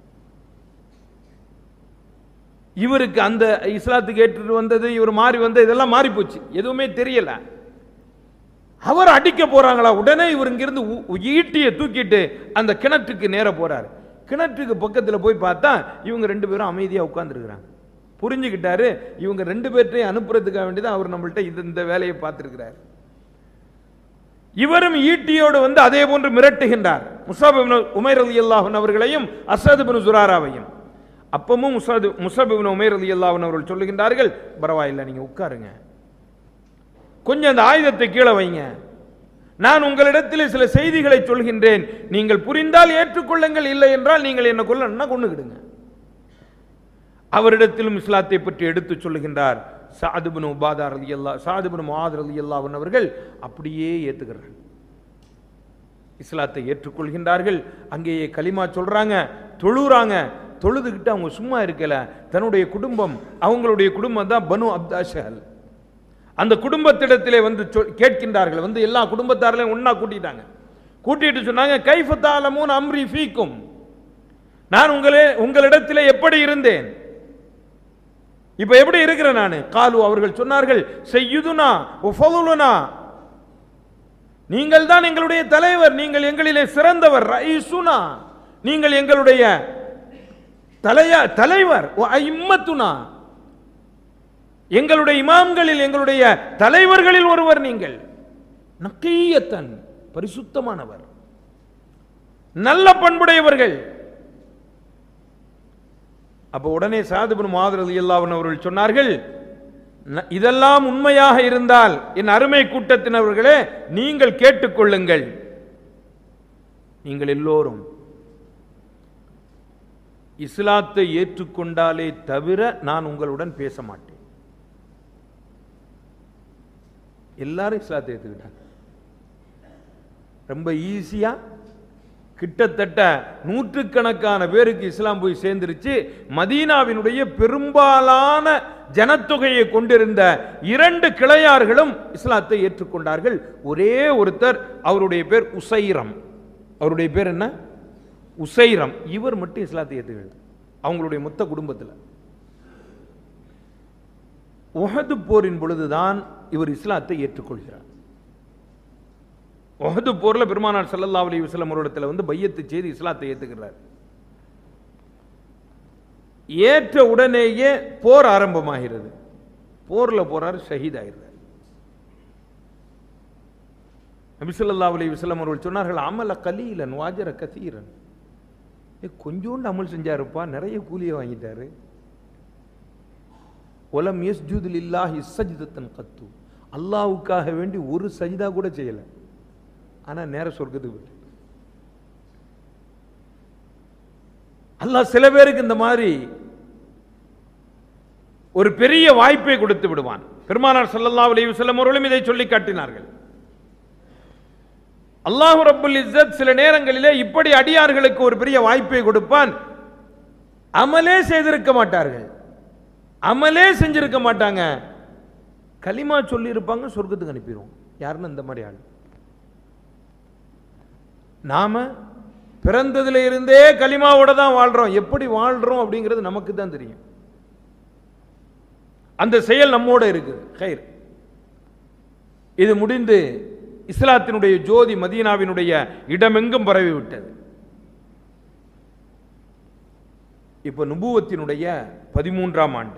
இவருக்கு அந்த இஸ்லாத்துக்கு ஏற்றுட்டு வந்தது இவர் மாறி வந்தது இதெல்லாம் மாறி போச்சு எதுவுமே தெரியல அவர் அடிக்க போறாங்களா உடனே இவர் இங்கிருந்து உ- உ- ஈட்டியை தூக்கிட்டு அந்த கிணற்றுக்கு நேர போறாரு கிணற்றுக்கு பக்கத்துல போய் பார்த்தா இவங்க ரெண்டு பேரும் அமைதியா உட்கார்ந்துருக்கிறாங்க புரிஞ்சுக்கிட்டாரு இவங்க ரெண்டு பேர்ட்டையும் அனுப்புறதுக்காக வேண்டிதான் அவர் நம்மள்ட்ட இது இந்த வேலையை பார்த்திருக்கிறார் இவரும் ஈட்டியோடு வந்து அதே போன்று மிரட்டுகின்றார் முசாப் இப்னு உமைர் அலி அல்லாஹன் அவர்களையும் அசத் பின் ஜுராராவையும் அப்பமும் முசாது முசாப் இப்னு உமைர் அலி அல்லாஹன் அவர்கள் சொல்லுகின்றார்கள் பரவாயில்லை நீங்க உட்காருங்க கொஞ்சம் அந்த ஆயுதத்தை கீழே வைங்க நான் உங்களிடத்தில் சில செய்திகளை சொல்கின்றேன் நீங்கள் புரிந்தால் ஏற்றுக்கொள்ளுங்கள் இல்லை என்றால் நீங்கள் என்ன கொல்லணும்னா கொண்டுகிடுங்க அவரிடத்திலும் இஸ்லாத்தை பற்றி எடுத்து சொல்லுகின்றார் சாதுபின் உபாதா ரலி அல்லா சாதுபின் முஆத் ரலி அல்லாஹன் அவர்கள் அப்படியே ஏத்துக்கிறார்கள் இஸ்லாத்தை ஏற்றுக்கொள்கின்றார்கள் அங்கேயே கலிமா சொல்றாங்க தொழுறாங்க தொழுதுகிட்டு அவங்க சும்மா இருக்கல தன்னுடைய குடும்பம் அவங்களுடைய குடும்பம் தான் பனு அப்தாஷல் அந்த குடும்பத்திடத்திலே வந்து சொல்- கேட்கின்றார்கள் வந்து எல்லா குடும்பத்தார்களையும் ஒண்ணா கூட்டிட்டாங்க கூட்டிட்டு சொன்னாங்க கைஃபத்தாலமூன் அம்ரி ஃபீக்கும் நான் உங்களே உங்களிடத்திலே எப்படி இருந்தேன் இப்ப எப்படி இருக்கிறேன் நான் காலு அவர்கள் சொன்னார்கள் செய்யுதுனா உஃபலுனா நீங்கள் தான் எங்களுடைய தலைவர் நீங்கள் எங்களிலே சிறந்தவர் ரைசுனா நீங்கள் எங்களுடைய தலைய தலைவர் இம்மத்துனா எங்களுடைய இமாம்களில் எங்களுடைய தலைவர்களில் ஒருவர் நீங்கள் நக்கீயத்தன் பரிசுத்தமானவர் நல்ல பண்புடையவர்கள் அப்ப உடனே சாதுபன் மாதிரி அல்லாவன் அவர்கள் சொன்னார்கள் "ந- இதெல்லாம் உண்மையாக இருந்தால் என் அருமை கூட்டத்தினவர்களே நீங்கள் கேட்டுக்கொள்ளுங்கள் நீங்கள் எல்லோரும் இஸ்லாத்தை ஏற்றுக்கொண்டாலே தவிர நான் உங்களுடன் பேச மாட்டேன் எல்லாரும் இஸ்லாத்தை ஏற்றுக்கிட்டாங்க ரொம்ப ஈஸியா கிட்டத்தட்ட நூற்றுக்கணக்கான பேருக்கு இஸ்லாம் போய் சேர்ந்துருச்சு மதீனாவினுடைய பெரும்பாலான ஜனத்தொகையை கொண்டிருந்த இரண்டு கிளையார்களும் இஸ்லாத்தை ஏற்றுக்கொண்டார்கள் ஒரே ஒருத்தர் அவருடைய பேர் உசைரம் அவருடைய பேர் என்ன உசைரம் இவர் மட்டும் இஸ்லாத்தை ஏற்றுக்கள் அவங்களுடைய மொத்த குடும்பத்தில் உஹது போரின் பொழுதுதான் இவர் இஸ்லாத்தை ஏற்றுக்கொள்கிறார் உஹது போர்ல பெருமானார் ஸல்லல்லாஹு அலைஹி வஸல்லம் அவரிடத்துல வந்து பையத்து செய்து இஸ்லாத்தை ஏத்துக்கிறார் ஏற்ற உடனேயே போர் ஆரம்பமாகிறது போர்ல போறார் ஷஹீத் ஆகிறார் நபி ஸல்லல்லாஹு அலைஹி வஸல்லம் அவர்கள் சொன்னார்கள் அமல கலீலன் வாஜர கசீரன் ஏ, கொஞ்சோண்டு அமல் செஞ்சாருப்பா நிறைய கூலியை வாங்கிட்டாரு ஒலம் யஸ்ஜுது லில்லாஹி சஜ்தத்தன் கத்து அல்லாஹ்வுக்காக வேண்டி ஒரு சஜிதா கூட செய்யல ஆனா நேர சொர்க்கத்துக்கு போயிட்டு அல்லாஹ் சில பேருக்கு இந்த மாதிரி ஒரு பெரிய வாய்ப்பை கொடுத்து விடுவான் பெருமானார் ஸல்லல்லாஹு அலைஹி வஸல்லம் அவர்களும் இதை சொல்லி காட்டினார்கள் அல்லாஹ் ரப்புல் இஸ்ஸத் சில நேரங்களிலே இப்படி அடியார்களுக்கு ஒரு பெரிய வாய்ப்பை கொடுப்பான் அமலே செய்திருக்க மாட்டார்கள் அமலே செஞ்சிருக்க மாட்டாங்க கலிமா சொல்லி இருப்பாங்க சொர்க்கத்துக்கு அனுப்பிடுவோம் யாருன்னு இந்த மாதிரி ஆள் நாம பிறந்ததுல இருந்தே கலிமாவோட தான் வாழ்றோம் எப்படி வாழ்றோம் அப்படிங்கிறது நமக்கு தான் தெரியும் அந்த செயல் நம்மோட இருக்குது ஹைர் இது முடிந்து இஸ்லாத்தினுடைய ஜோதி மதீனாவினுடைய இடமெங்கும் பரவி விட்டது இப்ப நுபுவத்தினுடைய பதிமூன்றாம் ஆண்டு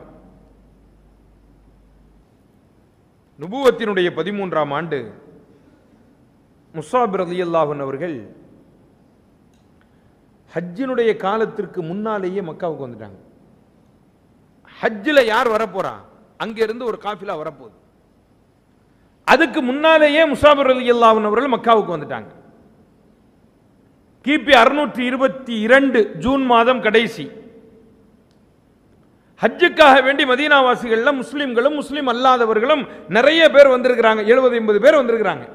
நுபுவத்தினுடைய பதிமூன்றாம் ஆண்டு முசாப் ரலியல்லாஹன் அவர்கள் ஹஜ்ஜினுடைய காலத்திற்கு முன்னாலேயே மக்காவுக்கு வந்துட்டாங்க ஹஜ்ஜில் யார் வரப்போறா அங்க இருந்து ஒரு காஃபிலா வரப்போகுது அதுக்கு முன்னாலேயே முசாபர் அலி அல்லாஹன் அவர்கள் மக்காவுக்கு வந்துட்டாங்க கிபி அறுநூற்றி இருபத்தி இரண்டு ஜூன் மாதம் கடைசி ஹஜ்ஜுக்காக வேண்டி மதீனாவாசிகள்ல முஸ்லிம்களும் முஸ்லிம் அல்லாதவர்களும் நிறைய பேர் வந்திருக்கிறாங்க எழுபது எண்பது பேர் வந்திருக்கிறாங்க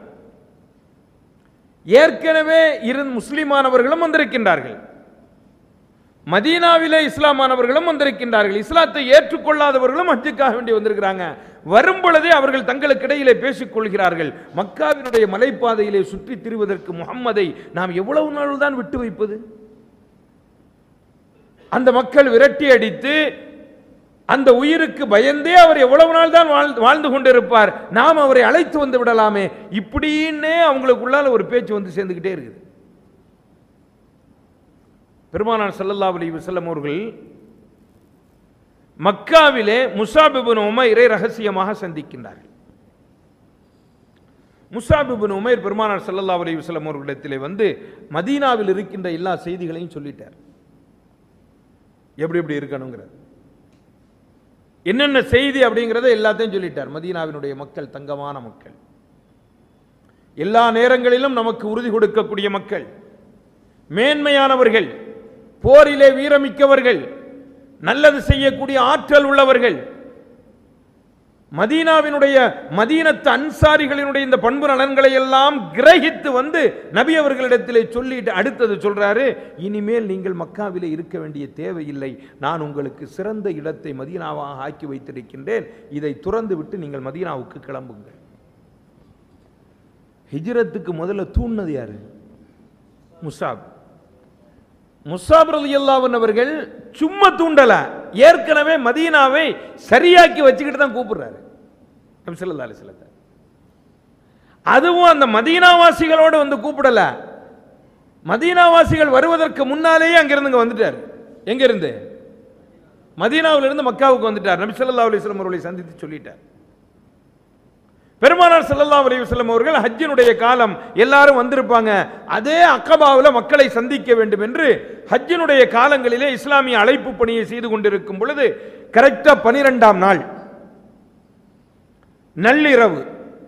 ஏற்கனவே இரு முஸ்லிமானவர்களும் வந்திருக்கின்றார்கள் மதீனாவிலே இஸ்லாமானவர்களும் வந்திருக்கின்றார்கள் இஸ்லாத்தை ஏற்றுக்கொள்ளாதவர்களும் ஹஜ்ஜுக்காக வேண்டி வந்திருக்கிறாங்க வரும் பொழுதே அவர்கள் தங்களுக்கு இடையிலே பேசிக் கொள்கிறார்கள் மக்காவினுடைய மலைப்பாதையிலே சுற்றி திரிவதற்கு முகம்மதை நாம் எவ்வளவு நாள் தான் விட்டு வைப்பது அந்த மக்கள் விரட்டி அடித்து அந்த உயிருக்கு பயந்தே அவர் எவ்வளவு நாள் தான் வாழ்- வாழ்ந்து கொண்டிருப்பார் நாம் அவரை அழைத்து வந்து விடலாமே இப்படின்னே அவங்களுக்குள்ளால ஒரு பேச்சு வந்து சேர்ந்துக்கிட்டே இருக்குது பெருமானார் ஸல்லல்லாஹு அலைஹி வஸல்லம் அவர்கள் மக்காவிலே முசாப் இப்னு உமைரை ரகசியமாக சந்திக்கின்றார்கள் முசாப் இப்னு உமைர் பெருமானார் ஸல்லல்லாஹு அலைஹி வஸல்லம் அவர்களிடத்திலே வந்து மதீனாவில் இருக்கின்ற எல்லா செய்திகளையும் சொல்லிட்டார் எப்படி எப்படி இருக்கணுங்கிறது என்னென்ன செய்தி அப்படிங்கிறத எல்லாத்தையும் சொல்லிட்டார் மதீனாவினுடைய மக்கள் தங்கமான மக்கள் எல்லா நேரங்களிலும் நமக்கு உறுதி கொடுக்கக்கூடிய மக்கள் மேன்மையானவர்கள் போரிலே வீரமிக்கவர்கள் நல்லது செய்யக்கூடிய ஆற்றல் உள்ளவர்கள் மதீனாவினுடைய மதீனத்து அன்சாரிகளினுடைய இந்த பண்பு நலன்களை எல்லாம் கிரகித்து வந்து நபி அவர்களிடத்திலே சொல்லிட்டு அடுத்தது சொல்றாரு இனிமேல் நீங்கள் மக்காவிலே இருக்க வேண்டிய தேவையில்லை நான் உங்களுக்கு சிறந்த இடத்தை மதீனாவாக ஆக்கி வைத்திருக்கின்றேன் இதை துறந்து விட்டு நீங்கள் மதீனாவுக்கு கிளம்புங்கள் ஹிஜ்ரத்துக்கு முதல்ல தூண்ணது யாரு முசாப் முசாப் ரலியல்லாஹு அவர்கள் சும்மா தூண்டல ஏற்கனவே மதீனாவை சரியாக்கி வச்சுக்கிட்டு தான் கூப்பிடுறாரு நபி ஸல்லல்லாஹு அலைஹி வஸல்லம் அதுவும் அந்த மதீனாவாசிகளோடு வந்து கூப்பிடல மதீனாவாசிகள் வருவதற்கு முன்னாலேயே அங்கிருந்து இங்க வந்துட்டார் எங்க இருந்து மதீனாவிலிருந்து இருந்து மக்காவுக்கு வந்துட்டார் நபி ஸல்லல்லாஹு அலைஹி வஸல்லம் அவர்களை சந்தித்து சொல்லிட்டார் பெருமானார் ஸல்லல்லாஹு அலைஹி வஸல்லம் அவர்கள் ஹஜ்ஜினுடைய காலம் எல்லாரும் வந்திருப்பாங்க அதே அக்கபாவில் மக்களை சந்திக்க வேண்டும் என்று ஹஜ்ஜினுடைய காலங்களிலே இஸ்லாமிய அழைப்பு பணியை செய்து கொண்டிருக்கும் பொழுது கரெக்டா பனிரெண்டாம் நாள் நள்ளிரவு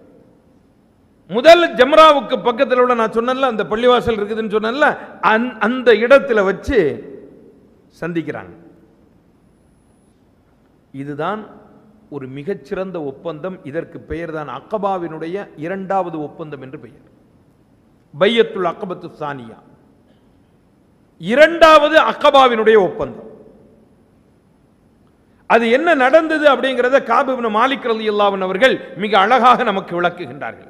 முதல் ஜம்ராவுக்கு பக்கத்தில் உள்ள நான் சொன்னேன்ல அந்த பள்ளிவாசல் இருக்குதுன்னு சொன்னேன்ல அந்த- அந்த இடத்துல வச்சு சந்திக்கிறாங்க இதுதான் ஒரு மிகச்சிறந்த ஒப்பந்தம் இதற்கு பெயர் தான் அக்கபாவினுடைய இரண்டாவது ஒப்பந்தம் என்று பெயர் பையத்துல் அக்கபத்து சானியா இரண்டாவது அக்கபாவினுடைய ஒப்பந்தம் அது என்ன நடந்தது அப்படிங்கிறத காபிபின் மாலிக் ரலியல்லாஹு அவர்கள் மிக அழகாக நமக்கு விளக்குகின்றார்கள்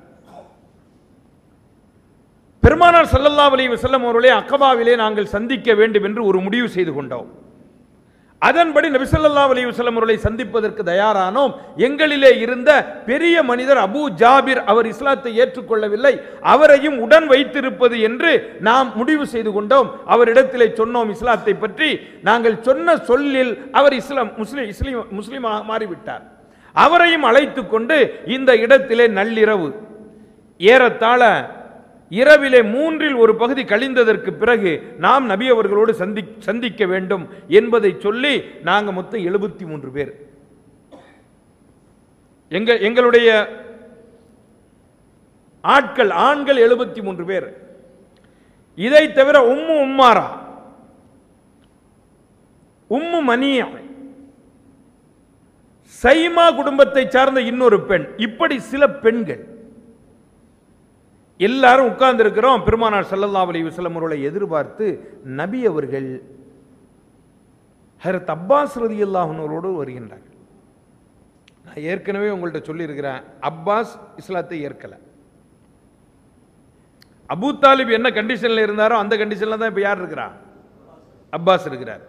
பெருமானார் ஸல்லல்லாஹு அலைஹி வஸல்லம் அவர்களே அக்கபாவிலே நாங்கள் சந்திக்க வேண்டும் என்று ஒரு முடிவு செய்து கொண்டோம் அதன்படி நபி ஸல்லல்லாஹு அலைஹி வஸல்லம் அவர்களை சந்திப்பதற்கு தயாரானோம் எங்களிலே இருந்த பெரிய மனிதர் அபூ ஜாபிர் அவர் இஸ்லாத்தை ஏற்றுக்கொள்ளவில்லை அவரையும் உடன் வைத்திருப்பது என்று நாம் முடிவு செய்து கொண்டோம் அவரிடத்திலே சொன்னோம் இஸ்லாத்தை பற்றி நாங்கள் சொன்ன சொல்லில் அவர் இஸ்லாம் முஸ்லிம் இஸ்லீம் முஸ்லீமாக மாறிவிட்டார் அவரையும் அழைத்து கொண்டு இந்த இடத்திலே நள்ளிரவு ஏறத்தாழ இரவிலே மூன்றில் ஒரு பகுதி கழிந்ததற்கு பிறகு நாம் நபி அவர்களோடு சந்தி சந்திக்க வேண்டும் என்பதை சொல்லி நாங்க மொத்தம் எழுபத்தி மூன்று பேர் எங்க எங்களுடைய ஆட்கள் ஆண்கள் எழுபத்தி மூன்று பேர் இதை தவிர உம்மு உம்மாரா உம்மு மனியா சைமா குடும்பத்தை சார்ந்த இன்னொரு பெண் இப்படி சில பெண்கள் எல்லாரும் உட்கார்ந்து இருக்கிறோம் பெருமானார் ஸல்லல்லாஹு அலைஹி வஸல்லம் அவர்களை எதிர்பார்த்து நபி அவர்கள் ஹரத் அப்பாஸ் ரலியல்லாஹு அவர்களோடு வருகின்றார்கள் நான் ஏற்கனவே உங்கள்ட்ட சொல்லியிருக்கிறேன் அப்பாஸ் இஸ்லாத்தை ஏற்கல அபூ தாலிப் என்ன கண்டிஷன்ல இருந்தாரோ அந்த கண்டிஷன்ல தான் இப்ப யார் இருக்கிறா அப்பாஸ் இருக்கிறார்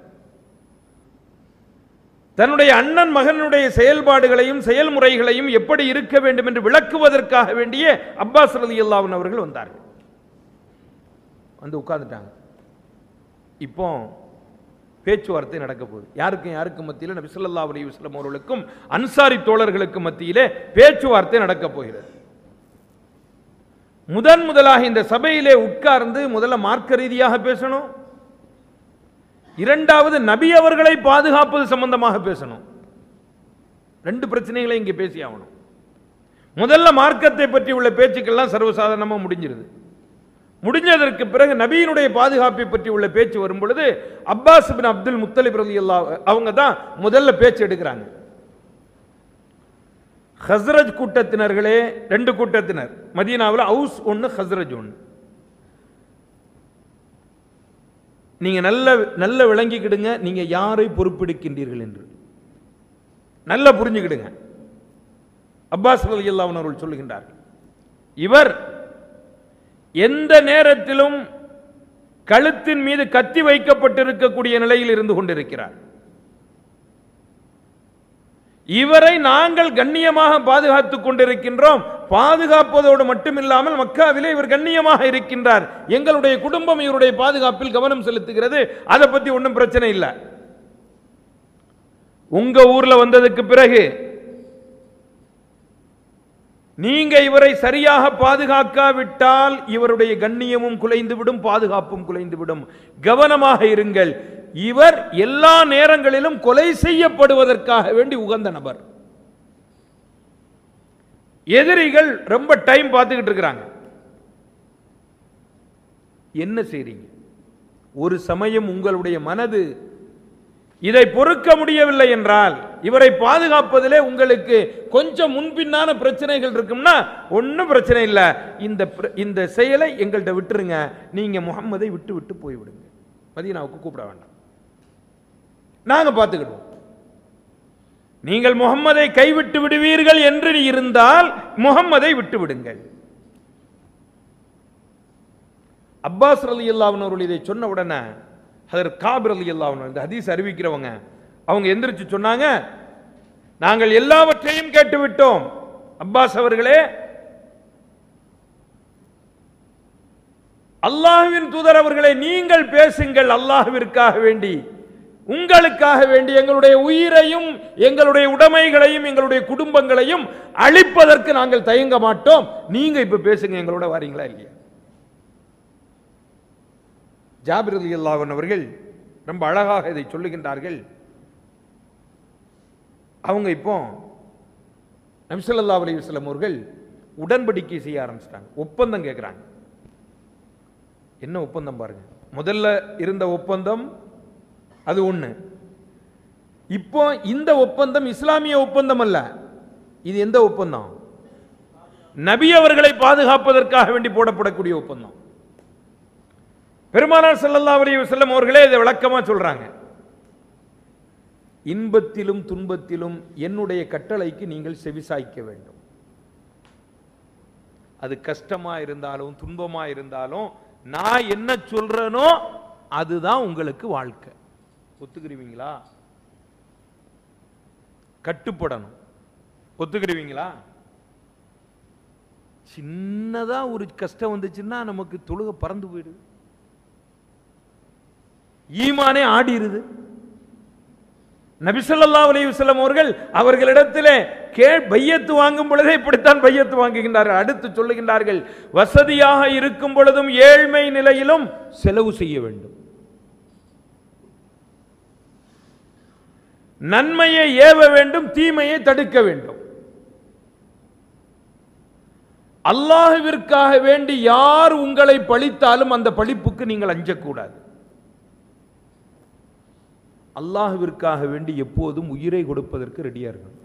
தன்னுடைய அண்ணன் மகனுடைய செயல்பாடுகளையும் செயல்முறைகளையும் எப்படி இருக்க வேண்டும் என்று விளக்குவதற்காக வேண்டிய அப்பாஸ் ரலியல்லாஹு அவர்கள் வந்தார்கள் வந்து உட்கார்ந்துட்டாங்க இப்போ பேச்சுவார்த்தை நடக்க போகுது யாருக்கும் யாருக்கும் மத்தியில் நபி ஸல்லல்லாஹு அலைஹி வஸல்லம் அவர்களுக்கும் அன்சாரி தோழர்களுக்கு மத்தியிலே பேச்சுவார்த்தை நடக்க போகிறது முதன் முதலாக இந்த சபையிலே உட்கார்ந்து முதல்ல மார்க்க ரீதியாக பேசணும் இரண்டாவது நபி அவர்களை பாதுகாப்பது சம்பந்தமாக பேசணும் ரெண்டு பிரச்சனைகளை இங்கே பேசி ஆகணும் முதல்ல மார்க்கத்தை பற்றி உள்ள பேச்சுக்கெல்லாம் சர்வசாதாரணமா முடிஞ்சிருது முடிஞ்சதற்கு பிறகு நபியினுடைய பாதுகாப்பை பற்றி உள்ள பேச்சு வரும் பொழுது அப்பாஸ் பின் அப்துல் முத்தலிப் ரலியல்லாஹு அவங்க தான் முதல்ல பேச்சு எடுக்கிறாங்க ஹஸ்ரஜ் கூட்டத்தினர்களே ரெண்டு கூட்டத்தினர் மதீனாவில் ஹவுஸ் ஒன்று ஹஸ்ரஜ் ஒன்று நீங்க நல்ல நல்ல விளங்கிக்கிடுங்க நீங்க யாரை பொறுப்பெடுக்கின்றீர்கள் என்று நல்ல புரிஞ்சுக்கிடுங்க அப்பாஸ் ரலியல்லாஹு அன்ஹு அவர்கள் சொல்லுகின்றார்கள் இவர் எந்த நேரத்திலும் கழுத்தின் மீது கத்தி வைக்கப்பட்டிருக்கக்கூடிய நிலையில் இருந்து கொண்டிருக்கிறார் இவரை நாங்கள் கண்ணியமாக பாதுகாத்துக் கொண்டிருக்கின்றோம் பாதுகாப்பதோடு மட்டுமில்லாமல் மக்காவிலே இவர் கண்ணியமாக இருக்கின்றார் எங்களுடைய குடும்பம் இவருடைய பாதுகாப்பில் கவனம் செலுத்துகிறது அதை பத்தி ஒன்றும் பிரச்சனை இல்லை உங்க ஊர்ல வந்ததுக்கு பிறகு நீங்க இவரை சரியாக பாதுகாக்காவிட்டால் இவருடைய கண்ணியமும் குலைந்துவிடும் பாதுகாப்பும் குலைந்துவிடும் கவனமாக இருங்கள் இவர் எல்லா நேரங்களிலும் கொலை செய்யப்படுவதற்காக வேண்டி உகந்த நபர் எதிரிகள் ரொம்ப டைம் பார்த்துக்கிட்டு இருக்கிறாங்க என்ன செய்றீங்க ஒரு சமயம் உங்களுடைய மனது இதை பொறுக்க முடியவில்லை என்றால் இவரை பாதுகாப்பதிலே உங்களுக்கு கொஞ்சம் முன்பின்னான பிரச்சனைகள் இருக்கும்னா ஒன்றும் பிரச்சனை இல்லை இந்த பிர- இந்த செயலை எங்கள்கிட்ட விட்டுருங்க நீங்க முகம்மதை விட்டு விட்டு போய்விடுங்க மதீனாவுக்கு கூப்பிட வேண்டாம் நாங்க பார்த்துக்கிடுவோம் நீங்கள் முகம்மதை கைவிட்டு விடுவீர்கள் என்று இருந்தால் முகம்மதை விட்டு விடுங்கள் அப்பாஸ் ரலி அல்லாவினவர்கள் இதை சொன்ன உடனே அதர் காபிர் அலி அல்லாவினர் இந்த ஹதீஸ் அறிவிக்கிறவங்க அவங்க எந்திரிச்சு சொன்னாங்க நாங்கள் எல்லாவற்றையும் கேட்டுவிட்டோம் அப்பாஸ் அவர்களே அல்லாஹ்வின் தூதர் அவர்களை நீங்கள் பேசுங்கள் அல்லாஹ்விற்காக வேண்டி உங்களுக்காக வேண்டி எங்களுடைய உயிரையும் எங்களுடைய உடைமைகளையும் எங்களுடைய குடும்பங்களையும் அழிப்பதற்கு நாங்கள் தயங்க மாட்டோம் நீங்க இப்ப பேசுங்க எங்களோட வாரீங்களா இல்லையா ஜாபிர் அலி அல்லாஹன் அவர்கள் ரொம்ப அழகாக இதை சொல்லுகின்றார்கள் அவங்க இப்போ நபிசல்லா அலி வஸல்லம் அவர்கள் உடன்படிக்கை செய்ய ஆரம்பிச்சிட்டாங்க ஒப்பந்தம் கேட்குறாங்க என்ன ஒப்பந்தம் பாருங்க முதல்ல இருந்த ஒப்பந்தம் அது ஒண்ணு இப்போ இந்த ஒப்பந்தம் இஸ்லாமிய ஒப்பந்தம் அல்ல இது எந்த ஒப்பந்தம் நபி அவர்களை பாதுகாப்பதற்காக வேண்டி போடப்படக்கூடிய ஒப்பந்தம் பெருமானார் ஸல்லல்லாஹு அலைஹி வஸல்லம் அவர்களே இதை விளக்கமா சொல்றாங்க இன்பத்திலும் துன்பத்திலும் என்னுடைய கட்டளைக்கு நீங்கள் செவிசாய்க்க வேண்டும் அது கஷ்டமா இருந்தாலும் துன்பமா இருந்தாலும் நான் என்ன சொல்றேனோ அதுதான் உங்களுக்கு வாழ்க்கை ஒத்துக்கிறீங்களா கட்டுப்படணும் ஒத்துக்கிறீங்களா சின்னதா ஒரு கஷ்டம் வந்துச்சுன்னா நமக்கு தொழுக பறந்து போயிடுது ஈமானே ஆடிருது நபிசல்லாஹ் அலைஹி வஸல்லம் அவர்கள் அவர்களிடத்திலே கே பையத்து வாங்கும் பொழுதே இப்படித்தான் பையத்து வாங்குகின்றார்கள் அடுத்து சொல்லுகின்றார்கள் வசதியாக இருக்கும் பொழுதும் ஏழ்மை நிலையிலும் செலவு செய்ய வேண்டும் நன்மையை ஏவ வேண்டும் தீமையை தடுக்க வேண்டும் அல்லாஹ்விற்காக வேண்டி யார் உங்களை பழித்தாலும் அந்த பழிப்புக்கு நீங்கள் அஞ்சக்கூடாது அல்லாஹ்விற்காக வேண்டி எப்போதும் உயிரை கொடுப்பதற்கு ரெடியா இருக்கணும்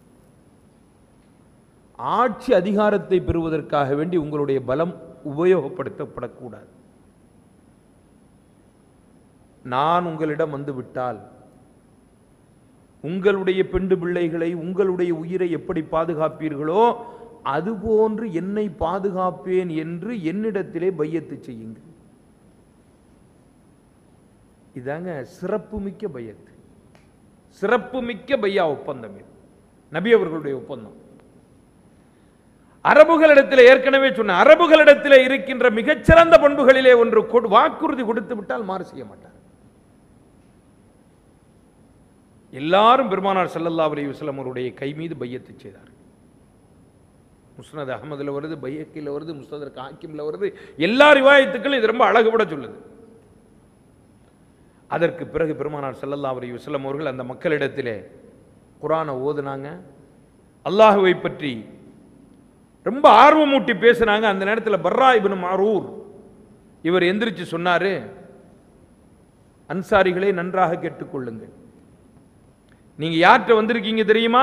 ஆட்சி அதிகாரத்தை பெறுவதற்காக வேண்டி உங்களுடைய பலம் உபயோகப்படுத்தப்படக்கூடாது நான் உங்களிடம் வந்து விட்டால் உங்களுடைய பெண்டு பிள்ளைகளை உங்களுடைய உயிரை எப்படி பாதுகாப்பீர்களோ அதுபோன்று என்னை பாதுகாப்பேன் என்று என்னிடத்திலே பையத்து செய்யுங்கள் இதாங்க சிறப்புமிக்க பையத்து சிறப்புமிக்க பையா ஒப்பந்தம் இது நபி அவர்களுடைய ஒப்பந்தம் அரபுகளிடத்தில் ஏற்கனவே சொன்ன அரபுகளிடத்தில் இருக்கின்ற மிகச்சிறந்த பண்புகளிலே ஒன்று கொடு- வாக்குறுதி கொடுத்து விட்டால் மாறு செய்ய மாட்டார் எல்லாரும் பெருமானார் ஸல்லல்லாஹு அலைஹி வஸல்லம் அவருடைய கை மீது பையத்து செய்தார் முஸ்னத் அகமதுல வருது பையக்கில் வருது முஸ்ததற்கு ஹாக்கிம்ல வருது எல்லா ரிவாயத்துக்களும் இது ரொம்ப அழகுபட சொல்லுது அதற்கு பிறகு பெருமானார் ஸல்லல்லாஹு அலைஹி வஸல்லம் அவர்கள் அந்த மக்களிடத்திலே குர்ஆனை ஓதுனாங்க அல்லாஹுவை பற்றி ரொம்ப ஆர்வமூட்டி பேசுனாங்க அந்த நேரத்தில் பர்ரா இப்னு மாரூர் இவர் எந்திரிச்சு சொன்னாரு அன்சாரிகளே நன்றாக கேட்டுக்கொள்ளுங்கள் நீங்க யார்கிட்ட வந்திருக்கீங்க தெரியுமா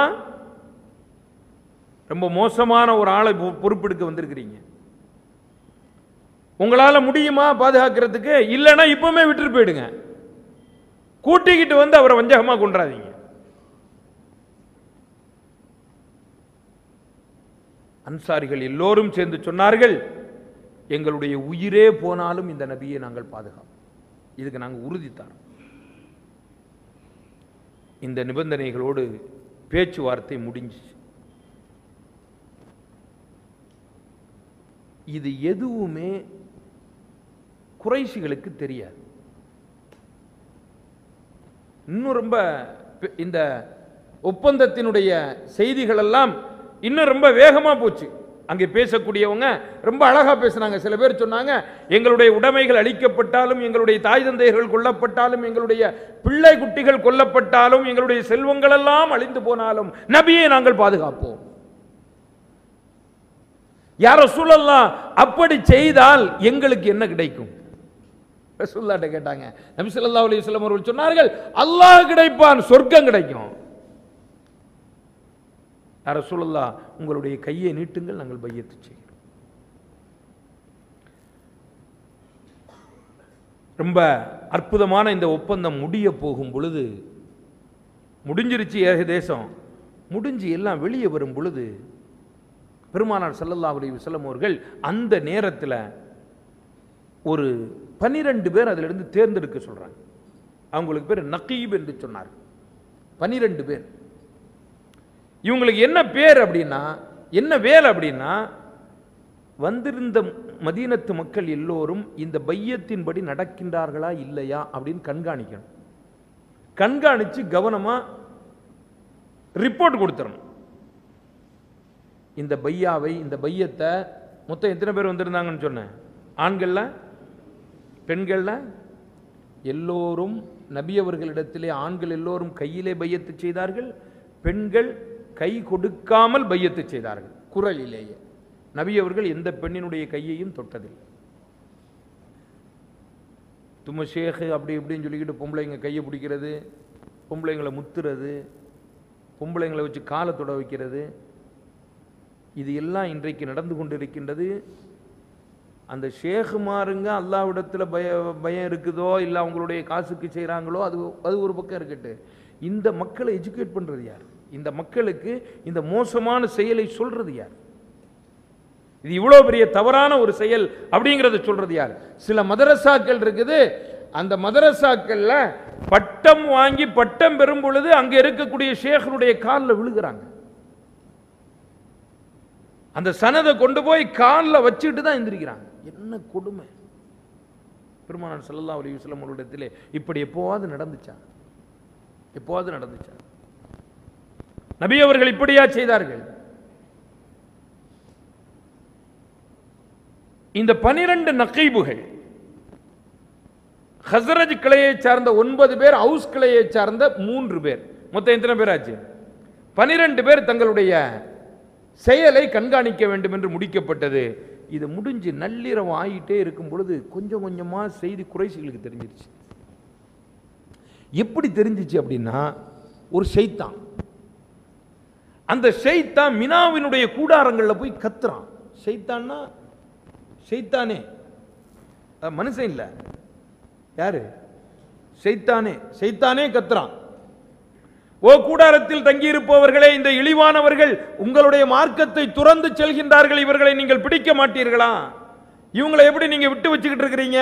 ரொம்ப மோசமான ஒரு ஆளை பொ- பொறுப்பெடுக்க வந்திருக்கிறீங்க உங்களால முடியுமா பாதுகாக்கிறதுக்கு இல்லைன்னா இப்பவுமே விட்டுட்டு போயிடுங்க கூட்டிக்கிட்டு வந்து அவரை வஞ்சகமா கொண்டாதீங்க அன்சாரிகள் எல்லோரும் சேர்ந்து சொன்னார்கள் எங்களுடைய உயிரே போனாலும் இந்த நபியை நாங்கள் பாதுகாப்போம் இதுக்கு நாங்கள் உறுதி தரோம் இந்த நிபந்தனைகளோடு பேச்சுவார்த்தை முடிஞ்சிச்சு இது எதுவுமே குறைஷிகளுக்கு தெரியாது இன்னும் ரொம்ப பெ- இந்த ஒப்பந்தத்தினுடைய செய்திகள் எல்லாம் இன்னும் ரொம்ப வேகமா போச்சு அங்கே பேசக்கூடியவங்க ரொம்ப அழகா பேசுனாங்க சில பேர் சொன்னாங்க எங்களுடைய உடைமைகள் அழிக்கப்பட்டாலும் எங்களுடைய தாய் தந்தையர்கள் கொல்லப்பட்டாலும் எங்களுடைய பிள்ளை குட்டிகள் கொல்லப்பட்டாலும் எங்களுடைய செல்வங்கள் எல்லாம் அழிந்து போனாலும் நபியை நாங்கள் பாதுகாப்போம் யார சூழல்லாம் அப்படி செய்தால் எங்களுக்கு என்ன கிடைக்கும் ரசூல்லாட்ட கேட்டாங்க நபி ஸல்லல்லாஹு அலைஹி வஸல்லம் அவர்கள் சொன்னார்கள் அல்லாஹ் கிடைப்பான் சொர்க்கம் கிடைக்கும் யார ரசூலுல்லாஹ் உங்களுடைய கையை நீட்டுங்கள் நாங்கள் பையத்து செய்கிறோம் ரொம்ப அற்புதமான இந்த ஒப்பந்தம் முடிய போகும் பொழுது முடிஞ்சிருச்சு ஏகதேசம் முடிஞ்சு எல்லாம் வெளியே வரும் பொழுது பெருமானார் ஸல்லல்லாஹு அலைஹி வஸல்லம் அவர்கள் அந்த நேரத்தில் ஒரு பனிரெண்டு பேர் அதிலிருந்து தேர்ந்தெடுக்க சொல்றாங்க அவங்களுக்கு பேர் நக்கீப் என்று சொன்னார் பனிரெண்டு பேர் இவங்களுக்கு என்ன பேர் அப்படின்னா என்ன வேலை அப்படின்னா வந்திருந்த மதீனத்து மக்கள் எல்லோரும் இந்த பையத்தின்படி நடக்கின்றார்களா இல்லையா அப்படின்னு கண்காணிக்கணும் கண்காணிச்சு கவனமா ரிப்போர்ட் கொடுத்துடணும் இந்த பையாவை இந்த பையத்தை மொத்தம் எத்தனை பேர் வந்திருந்தாங்கன்னு சொன்னேன் ஆண்கள்ல பெண்கள்ல எல்லோரும் நபி அவர்களிடத்திலே ஆண்கள் எல்லோரும் கையிலே பையத்து செய்தார்கள் பெண்கள் கை கொடுக்காமல் பையத்து செய்தார்கள் குரலிலேயே நபி அவர்கள் எந்த பெண்ணினுடைய கையையும் தொட்டதில்லை தும்ம ஷேக் அப்படி இப்படின்னு சொல்லிக்கிட்டு பொம்பளைங்க கையை பிடிக்கிறது பொம்பளைங்களை முத்துறது பொம்பளைங்களை வச்சு காலை தொட வைக்கிறது இது எல்லாம் இன்றைக்கு நடந்து கொண்டிருக்கின்றது அந்த ஷேகுமாருங்க அல்லாவிடத்தில் பய பயம் இருக்குதோ இல்லை அவங்களுடைய காசுக்கு செய்கிறாங்களோ அது அது ஒரு பக்கம் இருக்கட்டு இந்த மக்களை எஜுகேட் பண்ணுறது யார் இந்த மக்களுக்கு இந்த மோசமான செயலை சொல்றது யார் இது இவ்வளோ பெரிய தவறான ஒரு செயல் அப்படிங்கிறத சொல்றது யார் சில மதரசாக்கள் இருக்குது அந்த மதரசாக்கள்ல பட்டம் வாங்கி பட்டம் பெறும் பொழுது அங்க இருக்கக்கூடிய ஷேഖனுடைய காலில் விழுகிறாங்க அந்த சனதை கொண்டு போய் காலில் வச்சுட்டு தான் எந்திரிக்கிறாங்க என்ன கொடுமை பெருமானார் ஸல்லல்லாஹு அலைஹி வஸல்லம் அவர்களிடத்திலே இப்படி எப்போவாது நடந்துச்சா எப்போவாது நடந்துச்சா நபி அவர்கள் இப்படியா செய்தார்கள் இந்த பனிரெண்டு நகைபுகள் ஹசரஜ் கிளையை சார்ந்த ஒன்பது பேர் ஹவுஸ் கிளையை சார்ந்த மூன்று பேர் மொத்தம் எத்தனை பேர் ஆச்சு பனிரெண்டு பேர் தங்களுடைய செயலை கண்காணிக்க வேண்டும் என்று முடிக்கப்பட்டது இது முடிஞ்சு நள்ளிரவு ஆகிட்டே இருக்கும் பொழுது கொஞ்சம் கொஞ்சமா செய்தி குறைசிகளுக்கு தெரிஞ்சிருச்சு எப்படி தெரிஞ்சிச்சு அப்படின்னா ஒரு ஷைத்தான் அந்த ஷைத்தான் மினாவினுடைய கூடாரங்களில் போய் கத்துறான் ஷைத்தான்னா ஷைத்தானே அஹ் மனுஷன் இல்லை யாரு ஷைத்தானே ஷைத்தானே கத்துறான் ஓ கூடாரத்தில் தங்கியிருப்பவர்களே இந்த இழிவானவர்கள் உங்களுடைய மார்க்கத்தை துறந்து செல்கின்றார்கள் இவர்களை நீங்கள் பிடிக்க மாட்டீர்களா இவங்களை எப்படி நீங்க விட்டு வச்சுக்கிட்டு இருக்கிறீங்க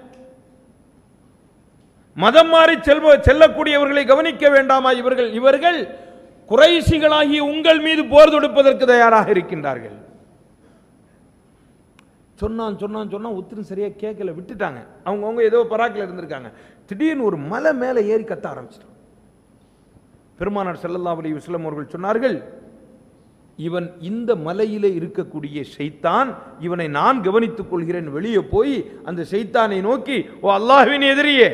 மதம் மாறி செல்வ செல்லக்கூடியவர்களை கவனிக்க வேண்டாமா இவர்கள் இவர்கள் குறைசிகளாகி உங்கள் மீது போர் தொடுப்பதற்கு தயாராக இருக்கின்றார்கள் சொன்னான் சொன்னான் சொன்னான் உத்தரம் சரியா கேட்கல விட்டுட்டாங்க அவங்கவுங்க ஏதோ பராக்கில் இருந்திருக்காங்க திடீர்னு ஒரு மலை மேலே ஏறி கத்த ஆரம்பிச்சிட்டான் பெருமானார் ஸல்லல்லாஹு அலைஹி வஸல்லம் அவர்கள் சொன்னார்கள் இவன் இந்த மலையிலே இருக்கக்கூடிய ஷைத்தான் இவனை நான் கவனித்துக் கொள்கிறேன் வெளியே போய் அந்த ஷைத்தானை நோக்கி ஓ அல்லாஹ்வின் எதிரியே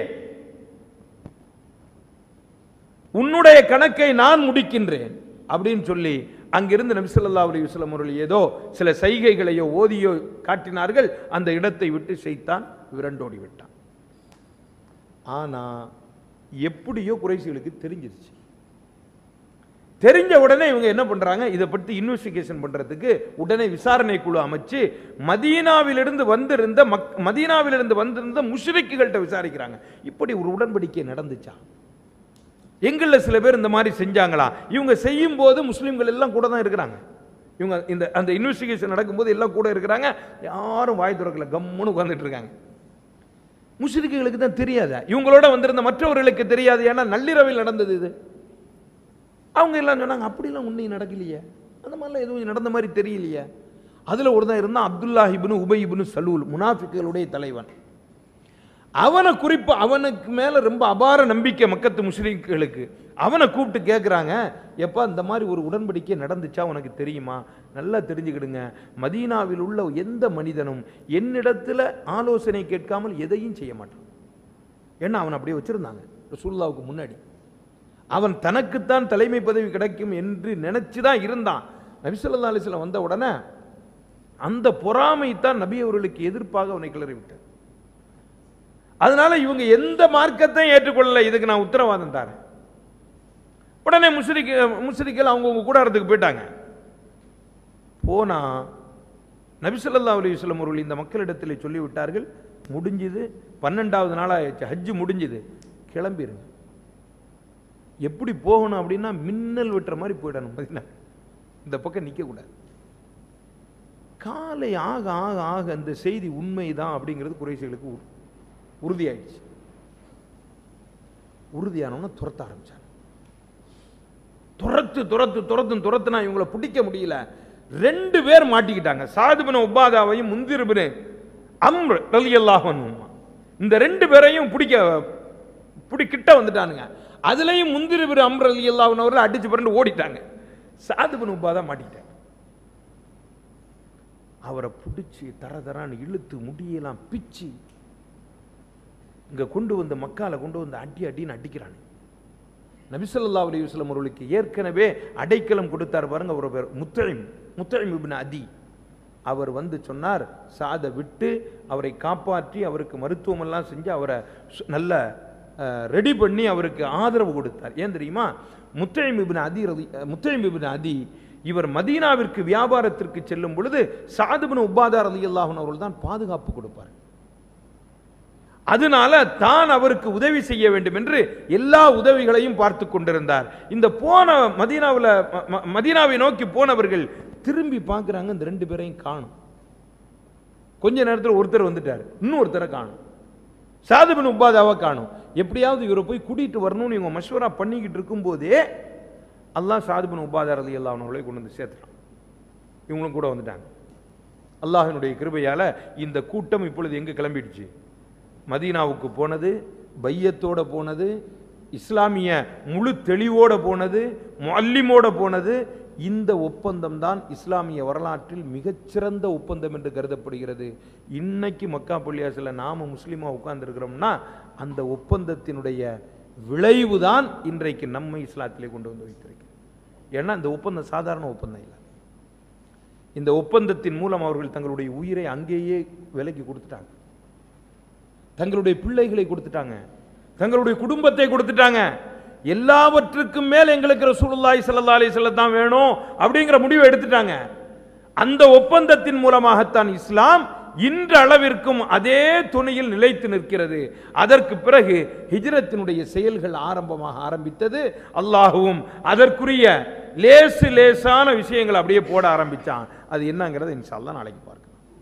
உன்னுடைய கணக்கை நான் முடிக்கின்றேன் அப்படின்னு சொல்லி அங்கிருந்து நபி ஸல்லல்லாஹு அலைஹி வஸல்லம் அவர்கள் ஏதோ சில சைகைகளையோ ஓதியோ காட்டினார்கள் அந்த இடத்தை விட்டு ஷைத்தான் விரண்டோடி விட்டான் ஆனா எப்படியோ குறைசிகளுக்கு தெரிஞ்சிருச்சு தெரிஞ்ச உடனே இவங்க என்ன பண்றாங்க இதை பற்றி இன்வெஸ்டிகேஷன் பண்றதுக்கு உடனே விசாரணை குழு அமைச்சு மதீனாவிலிருந்து வந்திருந்த மக் மதீனாவிலிருந்து வந்திருந்த முஷ்ரிக்குகள்கிட்ட விசாரிக்கிறாங்க இப்படி ஒரு உடன்படிக்கை நடந்துச்சா எங்களில் சில பேர் இந்த மாதிரி செஞ்சாங்களா இவங்க செய்யும் போது முஸ்லீம்கள் எல்லாம் கூட தான் இருக்கிறாங்க இவங்க இந்த அந்த இன்வெஸ்டிகேஷன் நடக்கும்போது எல்லாம் கூட இருக்கிறாங்க யாரும் வாய் திறக்கல கம்முன்னு உட்கார்ந்துட்டு இருக்காங்க முஸ்லிம்களுக்கு தான் தெரியாதா இவங்களோட வந்திருந்த மற்றவர்களுக்கு தெரியாது ஏன்னா நள்ளிரவில் நடந்தது இது அவங்க எல்லாம் சொன்னாங்க அப்படிலாம் உண்மை நடக்கலையே அந்த மாதிரிலாம் எதுவும் நடந்த மாதிரி தெரியலையே அதில் ஒரு தான் இருந்தான் அப்துல்லா இப்னு உபை இப்னு சலூல் முனாஃபிக்குகளுடைய தலைவன் அவனை குறிப்பு அவனுக்கு மேல ரொம்ப அபார நம்பிக்கை மக்கத்து முஸ்லிம்களுக்கு அவனை கூப்பிட்டு கேட்குறாங்க எப்பா இந்த மாதிரி ஒரு உடன்படிக்கை நடந்துச்சா உனக்கு தெரியுமா நல்லா தெரிஞ்சுக்கிடுங்க மதீனாவில் உள்ள எந்த மனிதனும் என்னிடத்துல ஆலோசனை கேட்காமல் எதையும் செய்ய மாட்டான் ஏன்னா அவன் அப்படியே வச்சிருந்தாங்க ரசூலுல்லாவுக்கு முன்னாடி அவன் தனக்குத்தான் தலைமை பதவி கிடைக்கும் என்று நினைச்சு தான் இருந்தான் நபிசல்லா அலிஸ்லாம் வந்த உடனே அந்த பொறாமை தான் நபி அவர்களுக்கு எதிர்ப்பாக அவனை கிளறி விட்டது அதனால இவங்க எந்த மார்க்கத்தையும் ஏற்றுக்கொள்ளல இதுக்கு நான் உத்தரவாதம் தரேன் உடனே முஸ்லிக் முஸ்லிக்கள் அவங்கவுங்க கூடாரத்துக்கு போயிட்டாங்க போனா நபிசல்லா அலிஸ்லம் அவர்கள் இந்த மக்களிடத்தில் சொல்லிவிட்டார்கள் முடிஞ்சுது பன்னெண்டாவது நாளாக ஹஜ்ஜு முடிஞ்சுது கிளம்பிருங்க எப்படி போகணும் அப்படின்னா மின்னல் வெட்டுற மாதிரி போயிடணும் மதினா இந்த பக்கம் நிற்கக்கூடாது காலை ஆக ஆக ஆக அந்த செய்தி உண்மைதான் அப்படிங்கிறது குறைசிகளுக்கு உறு- உறுதியாயிடுச்சு உறுதியானவன துரத்த ஆரம்பிச்சாங்க துரத்து துரத்து துரத்து துரத்துனா இவங்களை பிடிக்க முடியல ரெண்டு பேர் மாட்டிக்கிட்டாங்க சாதுபின உபாதாவையும் முந்திருபின அம்ர் ரலியல்லாஹு அன்ஹுமா இந்த ரெண்டு பேரையும் பிடிக்க பிடி கிட்ட வந்துட்டானுங்க அதுலயும் முந்திருபிர அம்ர் ரலியல்லாஹு அவர்கள் அடிச்சு புரண்டு ஓடிட்டாங்க சாதுபின் உபாதா மாட்டிக்கிட்டாங்க அவரை பிடிச்சி தர தரான்னு இழுத்து முடியெல்லாம் பிச்சு இங்க கொண்டு வந்து மக்கால கொண்டு வந்து அடி அடின்னு அடிக்கிறானு நபிசல்லா அலி வஸ்லம் அவர்களுக்கு ஏற்கனவே அடைக்கலம் கொடுத்தார் பாருங்க அவர் பேர் முத்தழிம் முத்தழிம் இப்னு அதி அவர் வந்து சொன்னார் சாதை விட்டு அவரை காப்பாற்றி அவருக்கு மருத்துவம் எல்லாம் செஞ்சு அவரை சு- நல்ல ரெடி பண்ணி அவருக்கு ஆதரவு கொடுத்தார் ஏன் தெரியுமா முத்தழிம் இப்னு அதி ரதி முத்தழிம் இப்னு அதி இவர் மதீனாவிற்கு வியாபாரத்திற்கு செல்லும் பொழுது சாதுபின் உபாதார் அலி அல்லாஹன் அவர்கள் தான் பாதுகாப்பு கொடுப்பார் அதனால தான் அவருக்கு உதவி செய்ய வேண்டும் என்று எல்லா உதவிகளையும் பார்த்து கொண்டிருந்தார் இந்த போன மதீனாவில் ம- ம- மதீனாவை நோக்கி போனவர்கள் திரும்பி பார்க்குறாங்க இந்த ரெண்டு பேரையும் காணும் கொஞ்ச நேரத்தில் ஒருத்தர் வந்துட்டார் இன்னும் ஒருத்தரை காணும் சாதுபின் உபாதாவை காணும் எப்படியாவது இவரை போய் கூட்டிட்டு வரணும்னு இவங்க மஷ்வரா பண்ணிக்கிட்டு இருக்கும்போதே அல்லாஹ் சாதுபின் உபாதார் அலி அல்லாஹ் அவர்களை கொண்டு வந்து சேர்த்துட்டான் இவங்களும் கூட வந்துட்டாங்க அல்லாஹினுடைய கிருபையால இந்த கூட்டம் இப்பொழுது எங்க கிளம்பிடுச்சு மதீனாவுக்கு போனது பையத்தோட போனது இஸ்லாமிய முழு தெளிவோட போனது முல்லிமோட போனது இந்த ஒப்பந்தம் தான் இஸ்லாமிய வரலாற்றில் மிகச்சிறந்த ஒப்பந்தம் என்று கருதப்படுகிறது இன்னைக்கு மக்கா பள்ளியாசில் நாம முஸ்லீமா உட்கார்ந்துருக்கிறோம்னா அந்த ஒப்பந்தத்தினுடைய விளைவு தான் இன்றைக்கு நம்மை இஸ்லாத்திலே கொண்டு வந்து வைத்திருக்கு ஏன்னா இந்த ஒப்பந்தம் சாதாரண ஒப்பந்தம் இல்லை இந்த ஒப்பந்தத்தின் மூலம் அவர்கள் தங்களுடைய உயிரை அங்கேயே விலைக்கு கொடுத்துட்டாங்க தங்களுடைய பிள்ளைகளை கொடுத்துட்டாங்க தங்களுடைய குடும்பத்தை கொடுத்துட்டாங்க எல்லாவற்றுக்கும் மேல் எங்களுக்கு ரசூலுல்லாஹி ஸல்லல்லாஹு அலைஹி வஸல்லம் தான் வேணும் அப்படிங்கிற முடிவை எடுத்துட்டாங்க அந்த ஒப்பந்தத்தின் மூலமாகத்தான் இஸ்லாம் இன்று அளவிற்கும் அதே துணையில் நிலைத்து நிற்கிறது அதற்கு பிறகு ஹிஜ்ரத்தினுடைய செயல்கள் ஆரம்பமாக ஆரம்பித்தது அல்லாஹுவும் அதற்குரிய லேசு லேசான விஷயங்கள் அப்படியே போட ஆரம்பிச்சான் அது என்னங்கிறத இன்ஷா அல்லாஹ் நாளைக்கு பார்க்கலாம்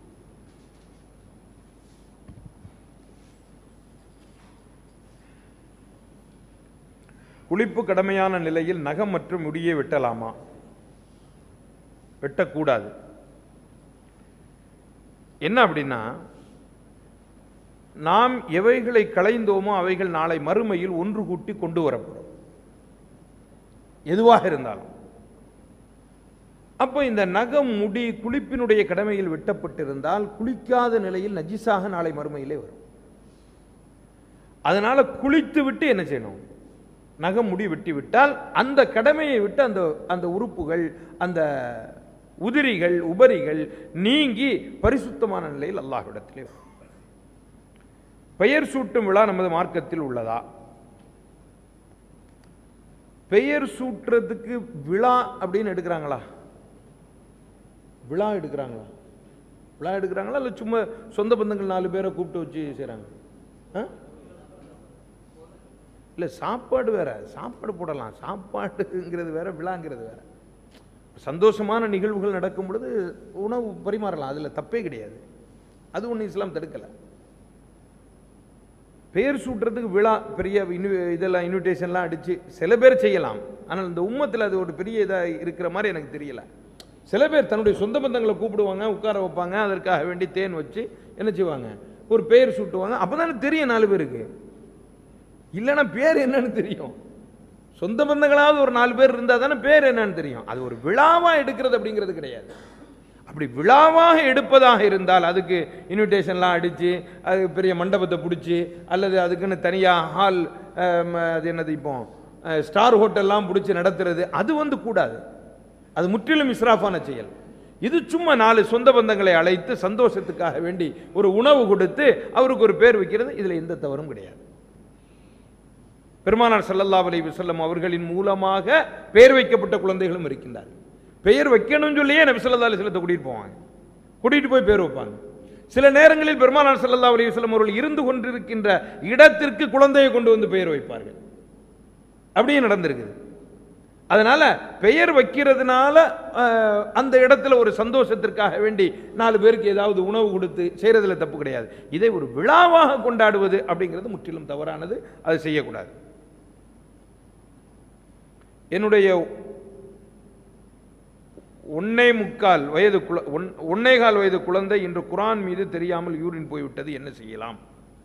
குளிப்பு கடமையான நிலையில் நகம் மற்றும் முடியை வெட்டலாமா வெட்டக்கூடாது என்ன அப்படின்னா நாம் எவைகளை களைந்தோமோ அவைகள் நாளை மறுமையில் ஒன்று கூட்டி கொண்டு வரப்படும் எதுவாக இருந்தாலும் அப்போ இந்த நகம் முடி குளிப்பினுடைய கடமையில் வெட்டப்பட்டிருந்தால் குளிக்காத நிலையில் நஜிஸாக நாளை மறுமையிலே வரும் அதனால குளித்து விட்டு என்ன செய்யணும் நகம் முடி வெட்டி விட்டால் அந்த கடமையை விட்டு அந்த அந்த உறுப்புகள் அந்த உதிரிகள் உபரிகள் நீங்கி பரிசுத்தமான நிலையில் அல்லாஹ்விடத்திலே வரும் பெயர் சூட்டும் விழா நமது மார்க்கத்தில் உள்ளதா பெயர் சூட்டுறதுக்கு விழா அப்படின்னு எடுக்கிறாங்களா விழா எடுக்கிறாங்களா விழா எடுக்கிறாங்களா இல்லை சும்மா சொந்த பந்தங்கள் நாலு பேரை கூப்பிட்டு வச்சு செய்கிறாங்க ஆ இல்லை சாப்பாடு வேற சாப்பாடு போடலாம் சாப்பாடுங்கிறது வேற விழாங்கிறது வேற சந்தோஷமான நிகழ்வுகள் நடக்கும் பொழுது உணவு பரிமாறலாம் அதில் தப்பே கிடையாது அது ஒன்றும் இஸ்லாம் தடுக்கலை பெயர் சூட்டுறதுக்கு விழா பெரிய இன்வி இதெல்லாம் இன்விடேஷன்லாம் அடித்து சில பேர் செய்யலாம் ஆனால் இந்த உம்மத்தில் அது ஒரு பெரிய இதாக இருக்கிற மாதிரி எனக்கு தெரியல சில பேர் தன்னுடைய சொந்த பந்தங்களை கூப்பிடுவாங்க உட்கார வைப்பாங்க அதற்காக வேண்டி தேன் வச்சு என்ன செய்வாங்க ஒரு பெயர் சூட்டுவாங்க அப்பதானே தெரியும் நாலு பேருக்கு இல்லைன்னா பேர் என்னன்னு தெரியும் சொந்த பந்தங்களாவது ஒரு நாலு பேர் இருந்தால் தானே பேர் என்னன்னு தெரியும் அது ஒரு விழாவா எடுக்கிறது அப்படிங்கிறது கிடையாது அப்படி விழாவாக எடுப்பதாக இருந்தால் அதுக்கு இன்விடேஷன்லாம் அடித்து அது பெரிய மண்டபத்தை பிடிச்சி அல்லது அதுக்குன்னு தனியாக ஹால் அது என்னது இப்போ அஹ், ஸ்டார் ஹோட்டல்லாம் பிடிச்சி நடத்துறது அது வந்து கூடாது அது முற்றிலும் இஸ்ராஃபான செயல் இது சும்மா நாலு சொந்த பந்தங்களை அழைத்து சந்தோஷத்துக்காக வேண்டி ஒரு உணவு கொடுத்து அவருக்கு ஒரு பேர் வைக்கிறது இதில் எந்த தவறும் கிடையாது பெருமானார் ஸல்லல்லாஹு அலைஹி வஸல்லம் அவர்களின் மூலமாக பெயர் வைக்கப்பட்ட குழந்தைகளும் இருக்கின்றார்கள் பெயர் வைக்கணும்னு சொல்லியே நபி ஸல்லல்லாஹு அலைஹி வஸல்லத்தை கூட்டிட்டு போவாங்க கூட்டிட்டு போய் பேர் வைப்பாங்க சில நேரங்களில் பெருமானார் ஸல்லல்லாஹு அலைஹி வஸல்லம் அவர்கள் இருந்து கொண்டிருக்கின்ற இடத்திற்கு குழந்தையை கொண்டு வந்து பெயர் வைப்பார்கள் அப்படியே நடந்திருக்குது அதனால பெயர் வைக்கிறதுனால அஹ், அந்த இடத்துல ஒரு சந்தோஷத்திற்காக வேண்டி நாலு பேருக்கு ஏதாவது உணவு கொடுத்து செய்யறதுல தப்பு கிடையாது இதை ஒரு விழாவாக கொண்டாடுவது அப்படிங்கிறது முற்றிலும் தவறானது அது செய்யக்கூடாது என்னுடைய ஒன்னே முக்கால் வயது குழ ஒன் ஒன்னே கால் வயது குழந்தை இன்று குரான் மீது தெரியாமல் யூரின் போய்விட்டது என்ன செய்யலாம்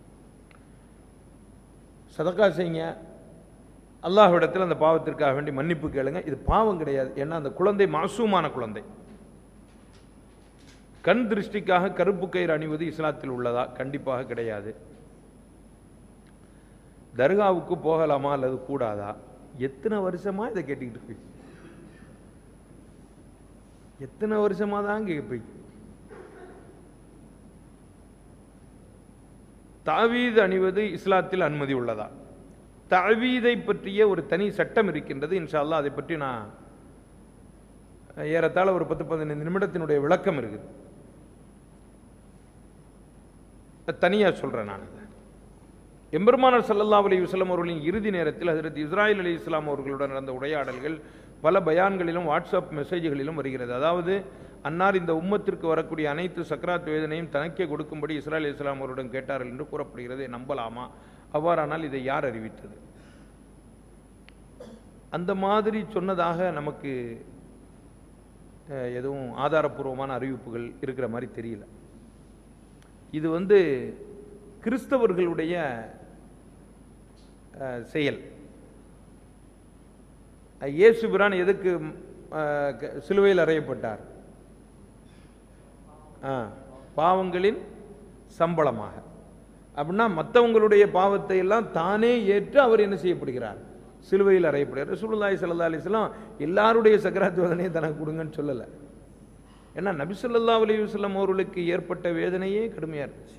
சதக்கா செய்யுங்க அல்லாஹ்விடத்தில் அந்த பாவத்திற்காக வேண்டி மன்னிப்பு கேளுங்க இது பாவம் கிடையாது ஏன்னா அந்த குழந்தை மாசூமான குழந்தை கண் திருஷ்டிக்காக கருப்பு கயிறு அணிவது இஸ்லாத்தில் உள்ளதா கண்டிப்பாக கிடையாது தர்காவுக்கு போகலாமா அல்லது கூடாதா எத்தனை வருஷமா இதை கேட்டுக்கிட்டு இருக்கு எத்தனை வருஷமா தான் கேட்பீங்க தாவீது அணிவது இஸ்லாத்தில் அனுமதி உள்ளதா தாவீதை பற்றிய ஒரு தனி சட்டம் இருக்கின்றது இன்ஷா அல்லாஹ் அதை பற்றி நான் ஏறத்தாழ ஒரு பத்து பதினைந்து நிமிடத்தினுடைய விளக்கம் இருக்குது தனியாக சொல்றேன் நான் அதை எம்பெருமானார் ஸல்லல்லாஹு அலைஹி வஸல்லம் அவர்களின் இறுதி நேரத்தில் ஹஜரத் இஸ்ராயில் அலி இஸ்லாம் அவர்களுடன் நடந்த உரையாடல்கள் பல பயான்களிலும் வாட்ஸ்அப் மெசேஜ்களிலும் வருகிறது அதாவது அன்னார் இந்த உம்மத்திற்கு வரக்கூடிய அனைத்து சக்ராத் வேதனையும் தனக்கே கொடுக்கும்படி இஸ்ராயல் அலி இஸ்லாம் அவருடன் கேட்டார்கள் என்று கூறப்படுகிறது நம்பலாமா அவ்வாறானால் இதை யார் அறிவித்தது அந்த மாதிரி சொன்னதாக நமக்கு அஹ், எதுவும் ஆதாரப்பூர்வமான அறிவிப்புகள் இருக்கிற மாதிரி தெரியல இது வந்து கிறிஸ்தவர்களுடைய அஹ், செயல் அஹ், இயேசு பிரான் எதுக்கு அஹ், க- சிலுவையில் அறையப்பட்டார் ஆ, பாவங்களின் சம்பளமாக அப்படின்னா மற்றவங்களுடைய பாவத்தை எல்லாம் தானே ஏற்று அவர் என்ன செய்யப்படுகிறார் சிலுவையில் அறையப்படுகிறார் ரசூலுல்லாஹி ஸல்லல்லாஹு அலைஹி வஸல்லம் எல்லாருடைய சக்கராத் வேதனையை தனக்கு கொடுங்கன்னு சொல்லலை ஏன்னா நபி ஸல்லல்லாஹு அலைஹி வஸல்லம் அவர்களுக்கு ஏற்பட்ட வேதனையே கடுமையாக இருந்துச்சு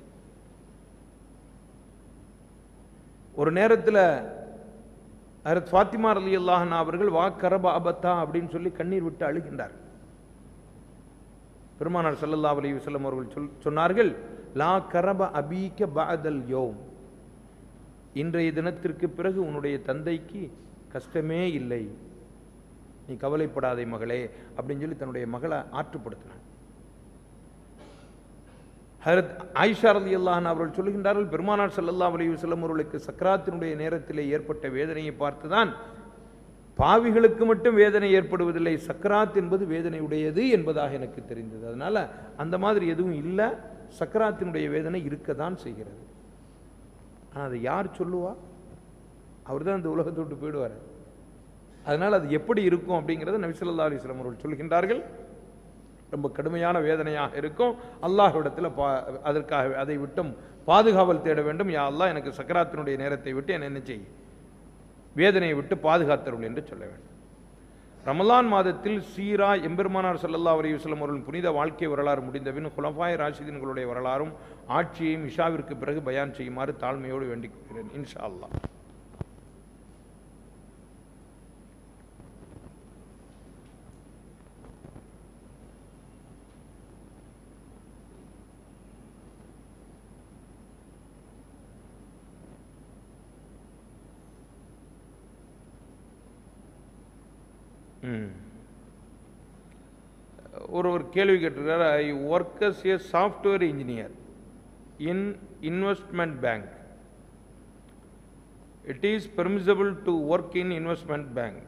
ஒரு நேரத்தில் ஹரத் ஃபாத்திமா ரலி அல்லாஹன் அவர்கள் வா கரப அபத்தா அப்படின்னு சொல்லி கண்ணீர் விட்டு அழுகின்றார் பெருமானார் ஸல்லல்லாஹு அலைஹி வஸல்லம் அவர்கள் சொல் சொன்னார்கள் லா கரப அபீக்க பஅதல் யோம் இன்றைய தினத்திற்கு பிறகு உன்னுடைய தந்தைக்கு கஷ்டமே இல்லை நீ கவலைப்படாதே மகளே அப்படின்னு சொல்லி தன்னுடைய மகளை ஆற்றுப்படுத்தினார் ஹரத் ஆயிஷா ரலி அல்லாஹன் அவர்கள் சொல்லுகின்றார்கள் பெருமானார் ஸல்லல்லாஹு அலைஹி வஸல்லம் அவர்களுக்கு சக்கராத்தினுடைய நேரத்திலே ஏற்பட்ட வேதனையை பார்த்துதான் பாவிகளுக்கு மட்டும் வேதனை ஏற்படுவதில்லை சக்கராத் என்பது வேதனை உடையது என்பதாக எனக்கு தெரிந்தது அதனால அந்த மாதிரி எதுவும் இல்லை சக்கராத்தினுடைய வேதனை இருக்க தான் செய்கிறது ஆனால் அதை யார் சொல்லுவா அவர் தான் இந்த உலகத்தை விட்டு போயிடுவார் அதனால் அது எப்படி இருக்கும் அப்படிங்கிறத நபி ஸல்லல்லாஹு அலைஹி வஸல்லம் அவர்கள் சொல்கின்றார்கள் ரொம்ப கடுமையான வேதனையாக இருக்கும் அல்லாஹ்விடத்தில் பா அதற்காக அதை விட்டும் பாதுகாவல் தேட வேண்டும் யா அல்லாஹ் எனக்கு சக்கராத்தினுடைய நேரத்தை விட்டு என்னை என்ன செய் வேதனையை விட்டு பாதுகாத்தருள் என்று சொல்ல வேண்டும் ரமலான் மாதத்தில் சீரா எம்பெருமானார் ஸல்லல்லாஹு அலைஹி வஸல்லம் அவர்களின் புனித வாழ்க்கை வரலாறு முடிந்தபின் குலஃபாய் ராஷிதீன்களுடைய வரலாறும் ஆட்சியையும் இஷாவிற்கு பிறகு பயான் செய்யுமாறு தாழ்மையோடு வேண்டிக் கொள்கிறேன் இன்ஷா அல்லாஹ் ம். ஒரு ஒரு கேள்வி கேட்டிருக்காரு I work as a software engineer in investment bank it is permissible to work in investment bank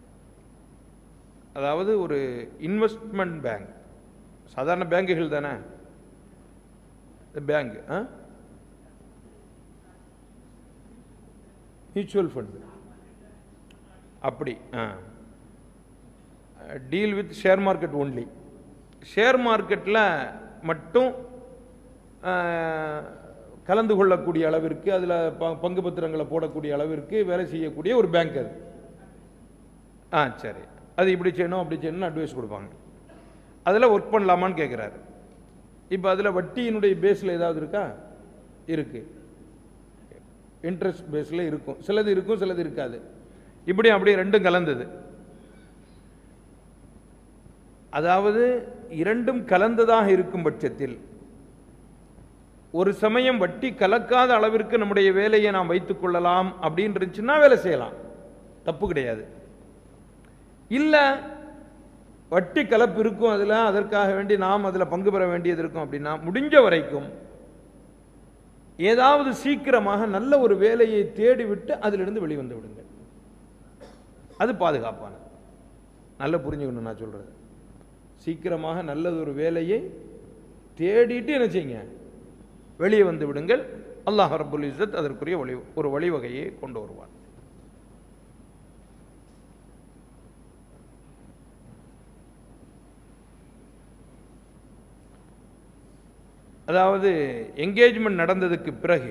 அதாவது ஒரு இன்வெஸ்ட்மெண்ட் பேங்க் சாதாரண பேங்குகள் தானே பேங்க் மியூச்சுவல் ஃபண்டு அப்படி ah deal with share market only share மார்க்கெட்டில் மட்டும் ஆ, கலந்து கொள்ளக்கூடிய அளவிற்கு அதில் பங்கு பத்திரங்களை போடக்கூடிய அளவிற்கு வேலை செய்யக்கூடிய ஒரு பேங்க் அது ஆ சரி அது இப்படி செய்யணும் அப்படி செய்யணும்னு அட்வைஸ் கொடுப்பாங்க அதில் ஒர்க் பண்ணலாமான்னு கேட்குறாரு இப்போ அதில் வட்டியினுடைய பேஸில் ஏதாவது இருக்கா இருக்கு இன்ட்ரெஸ்ட் பேஸில் இருக்கும் சிலது இருக்கும் சிலது இருக்காது இப்படி அப்படியே ரெண்டும் கலந்தது அதாவது இரண்டும் கலந்ததாக இருக்கும் பட்சத்தில் ஒரு சமயம் வட்டி கலக்காத அளவிற்கு நம்முடைய வேலையை நாம் வைத்துக் கொள்ளலாம் அப்படின்னு இருந்துச்சுன்னா வேலை செய்யலாம் தப்பு கிடையாது இல்ல வட்டி கலப்பு இருக்கும் அதுல அதற்காக வேண்டி நாம் அதுல பங்கு பெற வேண்டியது இருக்கும் அப்படின்னா முடிஞ்ச வரைக்கும் ஏதாவது சீக்கிரமாக நல்ல ஒரு வேலையை தேடிவிட்டு அதிலிருந்து வெளிவந்து விடுங்கள் அது பாதுகாப்பானது நல்லா புரிஞ்சுக்கணும் நான் சொல்றது சீக்கிரமாக நல்லது ஒரு வேலையை தேடிட்டு என்ன செய்யுங்க வெளியே வந்து விடுங்கள் அல்லாஹ் ரப்புல் இஸ்ஸத் அதற்குரிய வழி ஒரு வழிவகையை கொண்டு வருவான் அதாவது என்கேஜ்மெண்ட் நடந்ததுக்கு பிறகு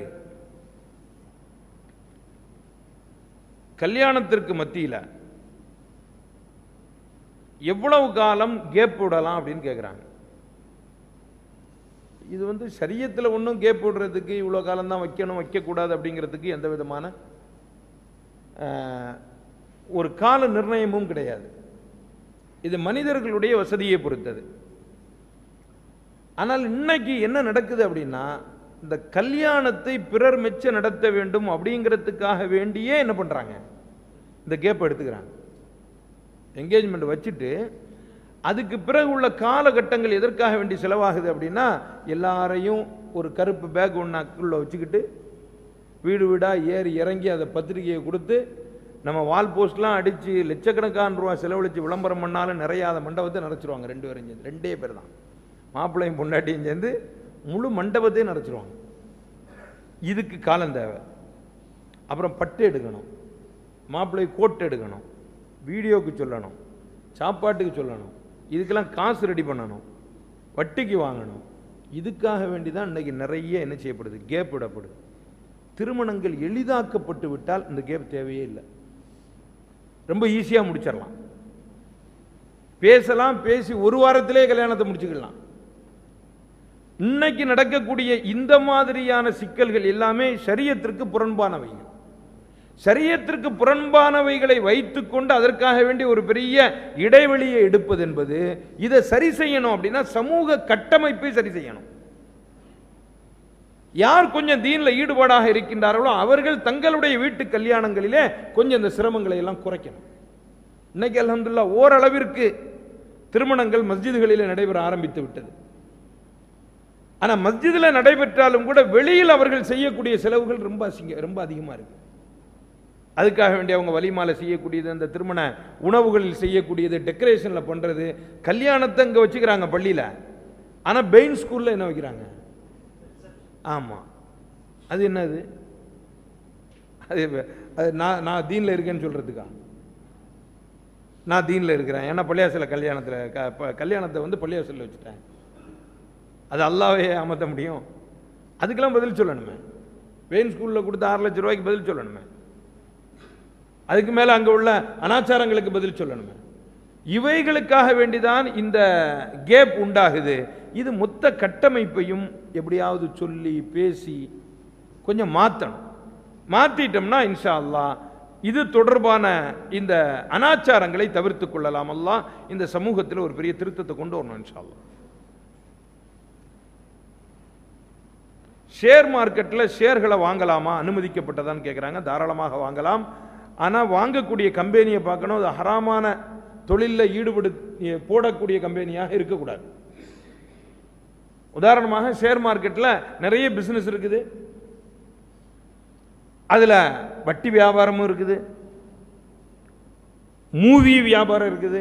கல்யாணத்திற்கு மத்தியில் எவ்வளவு காலம் கேப் விடலாம் அப்படின்னு கேட்குறாங்க இது வந்து சரியத்தில் ஒன்றும் கேப் விடுறதுக்கு இவ்வளோ காலம் தான் வைக்கணும் வைக்கக்கூடாது அப்படிங்கிறதுக்கு எந்த விதமான ஆஹ், ஒரு கால நிர்ணயமும் கிடையாது இது மனிதர்களுடைய வசதியை பொறுத்தது ஆனால் இன்னைக்கு என்ன நடக்குது அப்படின்னா இந்த கல்யாணத்தை பிறர் மெச்ச நடத்த வேண்டும் அப்படிங்கிறதுக்காக வேண்டியே என்ன பண்றாங்க இந்த கேப் எடுத்துக்கிறாங்க என்கேஜ்மெண்ட் வச்சுட்டு அதுக்கு பிறகு உள்ள காலகட்டங்கள் எதற்காக வேண்டி செலவாகுது அப்படின்னா எல்லாரையும் ஒரு கருப்பு பேக் ஒன்றாக்குள்ள வச்சுக்கிட்டு வீடு வீடாக ஏறி இறங்கி அதை பத்திரிகையை கொடுத்து நம்ம வால் போஸ்ட்லாம் அடித்து லட்சக்கணக்கான ரூபா செலவழித்து விளம்பரம் பண்ணாலும் நிறையாத மண்டபத்தை நிறச்சிருவாங்க ரெண்டு பேரும் சேர்ந்து ரெண்டே பேர் தான் மாப்பிள்ளையும் பொண்டாட்டியும் சேர்ந்து முழு மண்டபத்தையும் நிறச்சிருவாங்க இதுக்கு காலம் தேவை அப்புறம் பட்டு எடுக்கணும் மாப்பிள்ளை கோட் எடுக்கணும் வீடியோக்கு சொல்லணும் சாப்பாட்டுக்கு சொல்லணும் இதுக்கெல்லாம் காசு ரெடி பண்ணணும் வட்டிக்கு வாங்கணும் இதுக்காக வேண்டி தான் இன்னைக்கு நிறைய என்ன செய்யப்படுது கேப் விடப்படுது திருமணங்கள் எளிதாக்கப்பட்டு விட்டால் இந்த கேப் தேவையே இல்லை ரொம்ப ஈஸியாக முடிச்சிடலாம் பேசலாம் பேசி ஒரு வாரத்திலே கல்யாணத்தை முடிச்சுக்கலாம் இன்னைக்கு நடக்கக்கூடிய இந்த மாதிரியான சிக்கல்கள் எல்லாமே சரியத்திற்கு புறம்பானவைங்க சரியத்திற்கு புறம்பானவைகளை வைத்துக்கொண்டு அதற்காக வேண்டி ஒரு பெரிய இடைவெளியை எடுப்பது என்பது இதை சரி செய்யணும் அப்படின்னா சமூக கட்டமைப்பை சரி செய்யணும் யார் கொஞ்சம் தீன்ல ஈடுபாடாக இருக்கின்றார்களோ அவர்கள் தங்களுடைய வீட்டு கல்யாணங்களிலே கொஞ்சம் இந்த சிரமங்களை எல்லாம் குறைக்கணும் இன்னைக்கு அல்ஹம்துலில்லாஹ் ஓரளவிற்கு திருமணங்கள் மஸ்ஜிதுகளிலே நடைபெற ஆரம்பித்து விட்டது ஆனா மஸ்ஜிதில் நடைபெற்றாலும் கூட வெளியில் அவர்கள் செய்யக்கூடிய செலவுகள் ரொம்ப அசிங்க ரொம்ப அதிகமா இருக்கு அதுக்காக வேண்டி அவங்க வலிமால செய்யக்கூடியது அந்த திருமண உணவுகளில் செய்யக்கூடியது டெக்கரேஷன்ல பண்றது கல்யாணத்தை இங்க வச்சுக்கிறாங்க பள்ளியில ஆனா பெயின் ஸ்கூல்ல என்ன வைக்கிறாங்க ஆமா அது என்னது அது இப்ப- அது நான் நான் தீன்ல இருக்கேன்னு சொல்றதுக்கா நான் தீன்ல இருக்கிறேன் ஏன்னா பள்ளியாசல கல்யாணத்துல க- ப- கல்யாணத்தை வந்து பள்ளியாசல்ல வச்சுட்டேன் அது அல்லாவே அமர்த்த முடியும் அதுக்கெல்லாம் பதில் சொல்லணுமே பெயின் ஸ்கூலில் கொடுத்த ஆறு லட்சம் ரூபாய்க்கு பதில் சொல்லணுமே அதுக்கு மேலே அங்கே உள்ள அனாச்சாரங்களுக்கு பதில் சொல்லணுமே இவைகளுக்காக வேண்டிதான் இந்த கேப் உண்டாகுது இது மொத்த கட்டமைப்பையும் எப்படியாவது சொல்லி பேசி கொஞ்சம் மாற்றணும் மாற்றிட்டோம்னா இன்ஷா அல்லாஹ் இது தொடர்பான இந்த அனாச்சாரங்களை தவிர்த்து கொள்ளலாம் அல்லாஹ் இந்த சமூகத்தில் ஒரு பெரிய திருத்தத்தை கொண்டு வரணும் இன்ஷா அல்லாஹ் ஷேர் மார்க்கெட்டில் ஷேர்களை வாங்கலாமா அனுமதிக்கப்பட்டதான்னு கேட்குறாங்க தாராளமாக வாங்கலாம் ஆனால் வாங்கக்கூடிய கம்பெனியை பார்க்கணும் அது ஹராமான தொழிலில் ஈடுபடு போடக்கூடிய கம்பெனியாக இருக்கக்கூடாது உதாரணமாக ஷேர் மார்க்கெட்டில் நிறைய பிஸ்னஸ் இருக்குது அதில் வட்டி வியாபாரமும் இருக்குது மூவி வியாபாரம் இருக்குது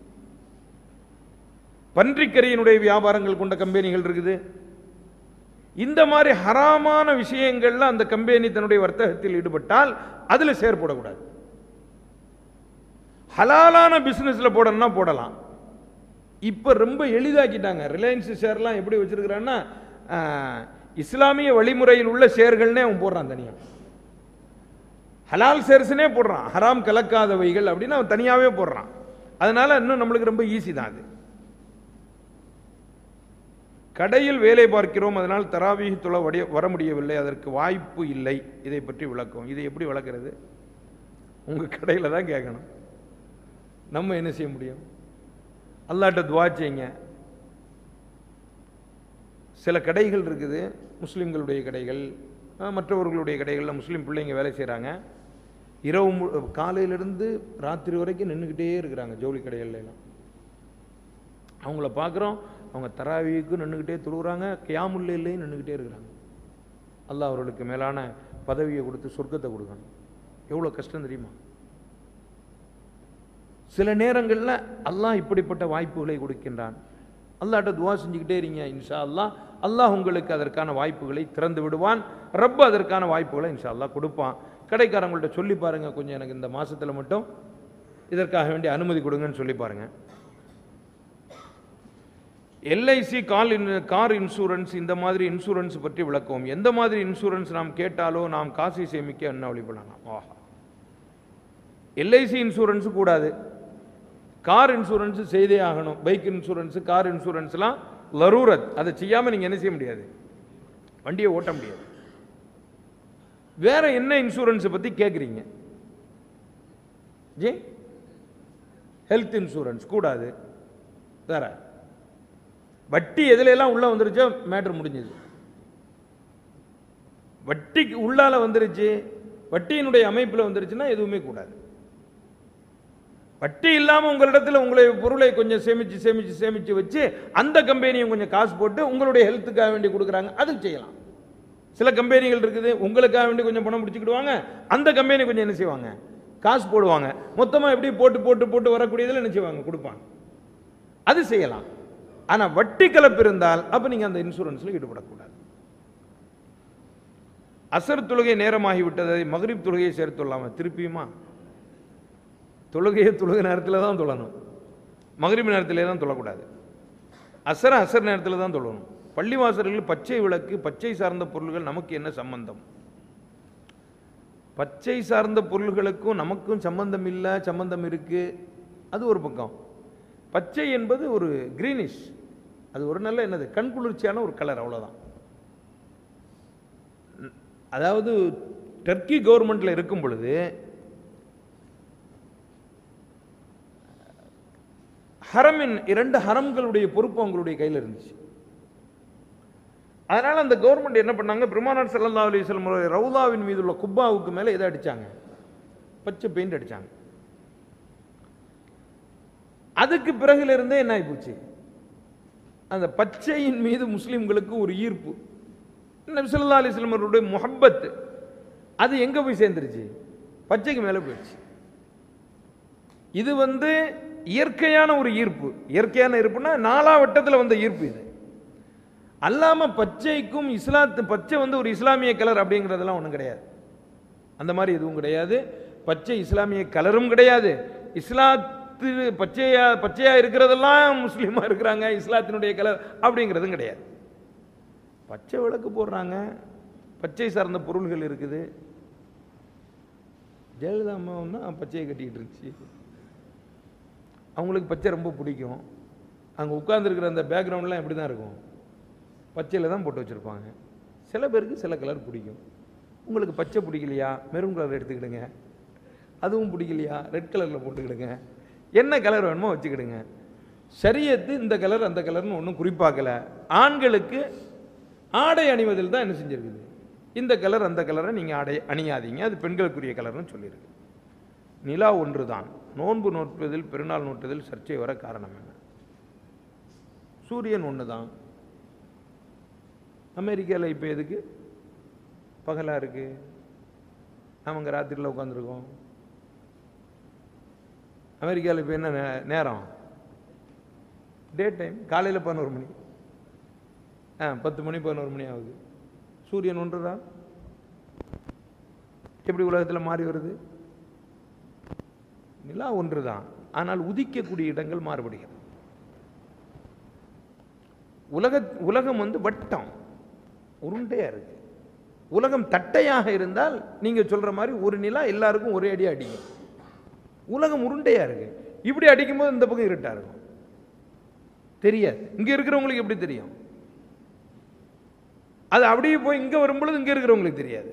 பன்றிக்கறியினுடைய வியாபாரங்கள் கொண்ட கம்பெனிகள் இருக்குது இந்த மாதிரி ஹராமான விஷயங்கள்ல அந்த கம்பெனி தன்னுடைய வர்த்தகத்தில் ஈடுபட்டால் அதுல ஷேர் போடக்கூடாது ஹலாலான பிசினஸ்ல போடணும்னா போடலாம் இப்ப ரொம்ப எளிதாக்கிட்டாங்க ரிலையன்ஸ் ஷேர்லாம் எப்படி வச்சிருக்கிறான்னா ஆஹ், இஸ்லாமிய வழிமுறையில் உள்ள ஷேர்கள்னே அவன் போடுறான் தனியா ஹலால் ஷேர்ஸ்னே போடுறான் ஹராம் கலக்காதவைகள் அப்படின்னு அவன் தனியாவே போடுறான் அதனால இன்னும் நம்மளுக்கு ரொம்ப ஈஸி தான் அது கடையில் வேலை பார்க்கிறோம் அதனால் தராவீஹ் தொழ வடிய வர முடியவில்லை அதற்கு வாய்ப்பு இல்லை இதை பற்றி விளக்கும் இதை எப்படி விளக்குறது உங்க கடையில் தான் கேட்கணும் நம்ம என்ன செய்ய முடியும் அல்லாட்ட துவா செய்யுங்க சில கடைகள் இருக்குது முஸ்லீம்களுடைய கடைகள் அஹ், மற்றவர்களுடைய கடைகளில் முஸ்லீம் பிள்ளைங்க வேலை செய்கிறாங்க இரவு மு- காலையிலிருந்து ராத்திரி வரைக்கும் நின்றுக்கிட்டே இருக்கிறாங்க ஜவுளி கடைகள்ல எல்லாம் அவங்கள பார்க்குறோம் அவங்க தராவிக்கு நின்றுக்கிட்டே தொழுகிறாங்க கியாமுல்லையும் நின்றுக்கிட்டே இருக்கிறாங்க அல்லாஹ் அவர்களுக்கு மேலான பதவியை கொடுத்து சொர்க்கத்தை கொடுக்கணும் எவ்வளோ கஷ்டம் தெரியுமா சில நேரங்களில் அல்லாஹ் இப்படிப்பட்ட வாய்ப்புகளை கொடுக்கின்றான் அல்லாஹ்ட்ட துவா செஞ்சுக்கிட்டே இருங்க இன்ஷா அல்லாஹ் அல்லாஹ் உங்களுக்கு அதற்கான வாய்ப்புகளை திறந்து விடுவான் ரப்ப அதற்கான வாய்ப்புகளை இன்ஷா அல்லாஹ் கொடுப்பான் கடைக்காரங்கள்ட்ட சொல்லி பாருங்க கொஞ்சம் எனக்கு இந்த மாசத்துல மட்டும் இதற்காக வேண்டிய அனுமதி கொடுங்கன்னு சொல்லி பாருங்க LIC call in car insurance இந்த மாதிரி இன்சூரன்ஸ் பற்றி விளக்குவோம் எந்த மாதிரி இன்சூரன்ஸ் நாம் கேட்டாலோ நாம் காசை சேமிக்க என்ன வழி பண்ணலாம் ஆஹா எல்ஐசி இன்சூரன்ஸ் கூடாது கார் இன்சூரன்ஸ் செய்தே ஆகணும் பைக் இன்சூரன்ஸ் கார் இன்சூரன்ஸ்லாம் லரூரத் அதை செய்யாம நீங்க என்ன செய்ய முடியாது வண்டியை ஓட்ட முடியாது வேற என்ன இன்சூரன்ஸ் பத்தி கேக்குறீங்க ஜி ஹெல்த் இன்சூரன்ஸ் கூடாது வேற வட்டி எதுல எல்லாம் உள்ள வந்துருச்சோ மேட்டர் முடிஞ்சது வட்டிக்கு உள்ளால வந்துருச்சு வட்டியினுடைய அமைப்புல வந்துருச்சுன்னா எதுவுமே கூடாது வட்டி இல்லாம உங்களிடத்துல உங்களுடைய பொருளை கொஞ்சம் சேமிச்சு சேமிச்சு சேமிச்சு வச்சு அந்த கம்பெனியும் கொஞ்சம் காசு போட்டு உங்களுடைய ஹெல்த்துக்காக வேண்டி கொடுக்குறாங்க அது செய்யலாம் சில கம்பெனிகள் இருக்குது உங்களுக்காக வேண்டி கொஞ்சம் பணம் பிடிச்சிக்கிடுவாங்க அந்த கம்பெனி கொஞ்சம் என்ன செய்வாங்க காசு போடுவாங்க மொத்தமா எப்படி போட்டு போட்டு போட்டு வரக்கூடியதில் என்ன செய்வாங்க கொடுப்பாங்க அது செய்யலாம் ஆனா வட்டி கலப்பு இருந்தால் அப்ப நீங்க அந்த இன்சூரன்ஸ்ல ஈடுபடக்கூடாது அசர் தொழுகை நேரமாகி விட்டதை மகரிப் தொழுகையை சேர்த்துள்ளாம திருப்பியுமா தொழுகையை தொழுகை நேரத்தில் தான் தொழணும் மகரிப் நேரத்திலே தான் தொழக்கூடாது அசர அசர் நேரத்தில் தான் தொழணும் பள்ளிவாசல்களில் பச்சை விளக்கு பச்சை சார்ந்த பொருள்கள் நமக்கு என்ன சம்பந்தம் பச்சை சார்ந்த பொருள்களுக்கும் நமக்கும் சம்பந்தம் இல்லை சம்பந்தம் இருக்கு அது ஒரு பக்கம் பச்சை என்பது ஒரு கிரீனிஷ் அது ஒரு நல்ல என்னது கண் குளிர்ச்சியான ஒரு கலர் அவ்வளவுதான் ந- அதாவது டர்க்கி கவர்மெண்ட்ல இருக்கும் பொழுது ஹரமின் இரண்டு ஹரம்களுடைய பொறுப்பு அவங்களுடைய கையில் இருந்துச்சு அதனால அந்த கவர்மெண்ட் என்ன பண்ணாங்க பெருமானார் ஸல்லல்லாஹு அலைஹி வஸல்லம் ரவுதாவின் மீது உள்ள குப்பாவுக்கு மேலே எதை அடிச்சாங்க பச்சை பெயிண்ட் அடிச்சாங்க அதுக்கு பிறகுல இருந்தே என்ன ஆயிப்போச்சு அந்த பச்சையின் மீது முஸ்லிம்களுக்கு ஒரு ஈர்ப்பு நபி ஸல்லல்லாஹு அலைஹி வஸல்லம் அவருடைய முஹப்பத் அது எங்க போய் சேர்ந்துருச்சு பச்சைக்கு மேலே போயிடுச்சு இது வந்து இயற்கையான ஒரு ஈர்ப்பு இயற்கையான ஈர்ப்புனா நாலா வட்டத்தில் வந்த ஈர்ப்பு இது அல்லாம பச்சைக்கும் இஸ்லாத்து பச்சை வந்து ஒரு இஸ்லாமிய கலர் அப்படிங்கிறதெல்லாம் ஒன்றும் கிடையாது அந்த மாதிரி எதுவும் கிடையாது பச்சை இஸ்லாமிய கலரும் கிடையாது இஸ்லாத்து பச்சையா பச்சையா இருக்கிறதெல்லாம் முஸ்லீமா இருக்கிறாங்க இஸ்லாத்தினுடைய கலர் அப்படிங்கிறதும் கிடையாது பச்சை விளக்கு போடுறாங்க பச்சை சார்ந்த பொருள்கள் இருக்குது ஜெயலலிதா அம்மாவும் தான் பச்சையை கட்டிக்கிட்டு இருந்துச்சு அவங்களுக்கு பச்சை ரொம்ப பிடிக்கும் அங்கே உட்கார்ந்துருக்கிற அந்த பேக்ரவுண்ட்லாம் எப்படி தான் இருக்கும் பச்சையில் தான் போட்டு வச்சுருப்பாங்க சில பேருக்கு சில கலர் பிடிக்கும் உங்களுக்கு பச்சை பிடிக்கலையா மெரூன் கலர் எடுத்துக்கிடுங்க அதுவும் பிடிக்கலையா ரெட் கலரில் போட்டுக்கிடுங்க என்ன கலர் வேணுமோ வச்சுக்கிடுங்க சரியத்து இந்த கலர் அந்த கலர்னு ஒன்றும் குறிப்பாக்கல ஆண்களுக்கு ஆடை அணிவதில் தான் என்ன செஞ்சிருக்குது இந்த கலர் அந்த கலரை நீங்கள் ஆடை அணியாதீங்க அது பெண்களுக்குரிய கலர்னு சொல்லியிருக்கு நிலா ஒன்று தான் நோன்பு நோற்பதில் பெருநாள் நோட்டுவதில் சர்ச்சை வர காரணம் என்ன சூரியன் ஒன்று தான் அமெரிக்காவில் இப்போ எதுக்கு பகலாக இருக்கு நாம அங்கே ராத்திரியில் உட்காந்துருக்கோம் அமெரிக்காவில் இப்போ என்ன நே- நேரம் டே டைம் காலையில் பதினோரு மணி ஆ பத்து மணி பதினோரு மணி ஆகுது சூரியன் ஒன்றுதான் எப்படி உலகத்தில் மாறி வருது நிலா ஒன்றுதான் ஆனால் உதிக்கக்கூடிய இடங்கள் மாறுபடுகிறது உலக உலகம் வந்து வட்டம் உருண்டையா இருக்கு உலகம் தட்டையாக இருந்தால் நீங்க சொல்ற மாதிரி ஒரு நிலா எல்லாருக்கும் ஒரே அடி அடிக்கும் உலகம் உருண்டையா இருக்கு இப்படி அடிக்கும்போது இந்த பக்கம் இருட்டா இருக்கும் தெரியாது இங்க இருக்கிறவங்களுக்கு எப்படி தெரியும் அது அப்படியே போய் இங்க வரும்பொழுது இங்க இருக்கிறவங்களுக்கு தெரியாது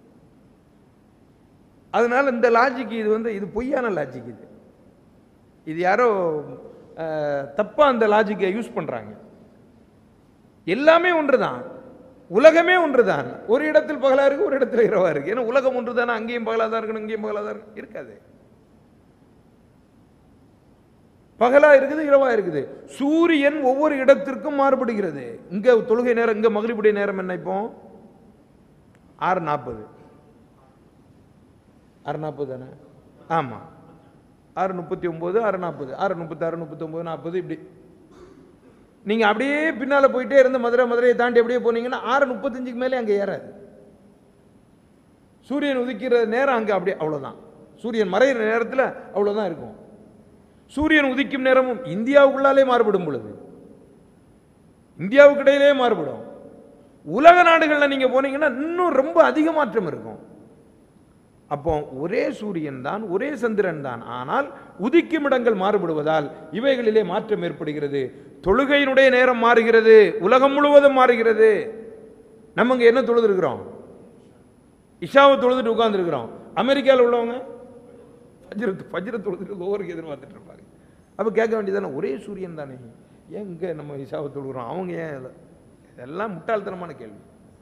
அதனால இந்த லாஜிக் இது வந்து இது பொய்யான லாஜிக் இது இது யாரோ அஹ், தப்பா அந்த லாஜிக்கை யூஸ் பண்றாங்க எல்லாமே ஒன்றுதான் உலகமே ஒன்றுதான் ஒரு இடத்தில் பகலா இருக்கு ஒரு இடத்துல இரவா இருக்கு ஏன்னா உலகம் ஒன்றுதானே அங்கேயும் பகலா தான் இருக்கணும் இங்கேயும் பகலா தான் இருக்கு இருக்காது பகலா இருக்குது இரவா இருக்குது சூரியன் ஒவ்வொரு இடத்திற்கும் மாறுபடுகிறது இங்க தொழுகை நேரம் இங்க மகிழ்வுடைய நேரம் என்ன இப்போ ஆறு நாற்பது ஆறு நாற்பது தானே ஆமா ஆறு முப்பத்தி ஒன்பது ஆறு நாற்பது ஆறு முப்பத்தாறு முப்பத்தொன்பது நாற்பது இப்படி நீங்க அப்படியே பின்னால போயிட்டே இருந்து மதுரை மதுரையை தாண்டி அப்படியே போனீங்கன்னா ஆறு முப்பத்தஞ்சுக்கு மேலே அங்க ஏறாது சூரியன் உதிக்கிற நேரம் அங்க அப்படியே அவ்வளவுதான் சூரியன் மறைகிற நேரத்துல அவ்வளவுதான் இருக்கும் சூரியன் உதிக்கும் நேரமும் இந்தியாவுக்குள்ளாலே மாறுபடும் பொழுது இந்தியாவுக்கு இடையிலே மாறுபடும் உலக நாடுகள்ல நீங்க போனீங்கன்னா இன்னும் ரொம்ப அதிக மாற்றம் இருக்கும் அப்போ ஒரே சூரியன் தான் ஒரே சந்திரன் தான் ஆனால் உதிக்கும் இடங்கள் மாறுபடுவதால் இவைகளிலே மாற்றம் ஏற்படுகிறது தொழுகையினுடைய நேரம் மாறுகிறது உலகம் முழுவதும் மாறுகிறது நம்ம இங்க என்ன தொழுது இருக்கிறோம் இஷாவை தொழுதுட்டு உட்கார்ந்துருக்கிறோம் அமெரிக்காவில் உள்ளவங்க ஃபஜ்ரத் ஃபஜ்ரத் தொழுதுட்டு ஒவ்வொருக்கு எதிர்பார்த்துட்டு இருப்பாங்க அப்போ கேட்க வேண்டியதானே ஒரே சூரியன் தானே ஏன் இங்கே நம்ம இஷாவை தொழுகிறோம் அவங்க ஏன் இதை- இதெல்லாம் முட்டாள்தனமான கேள்வி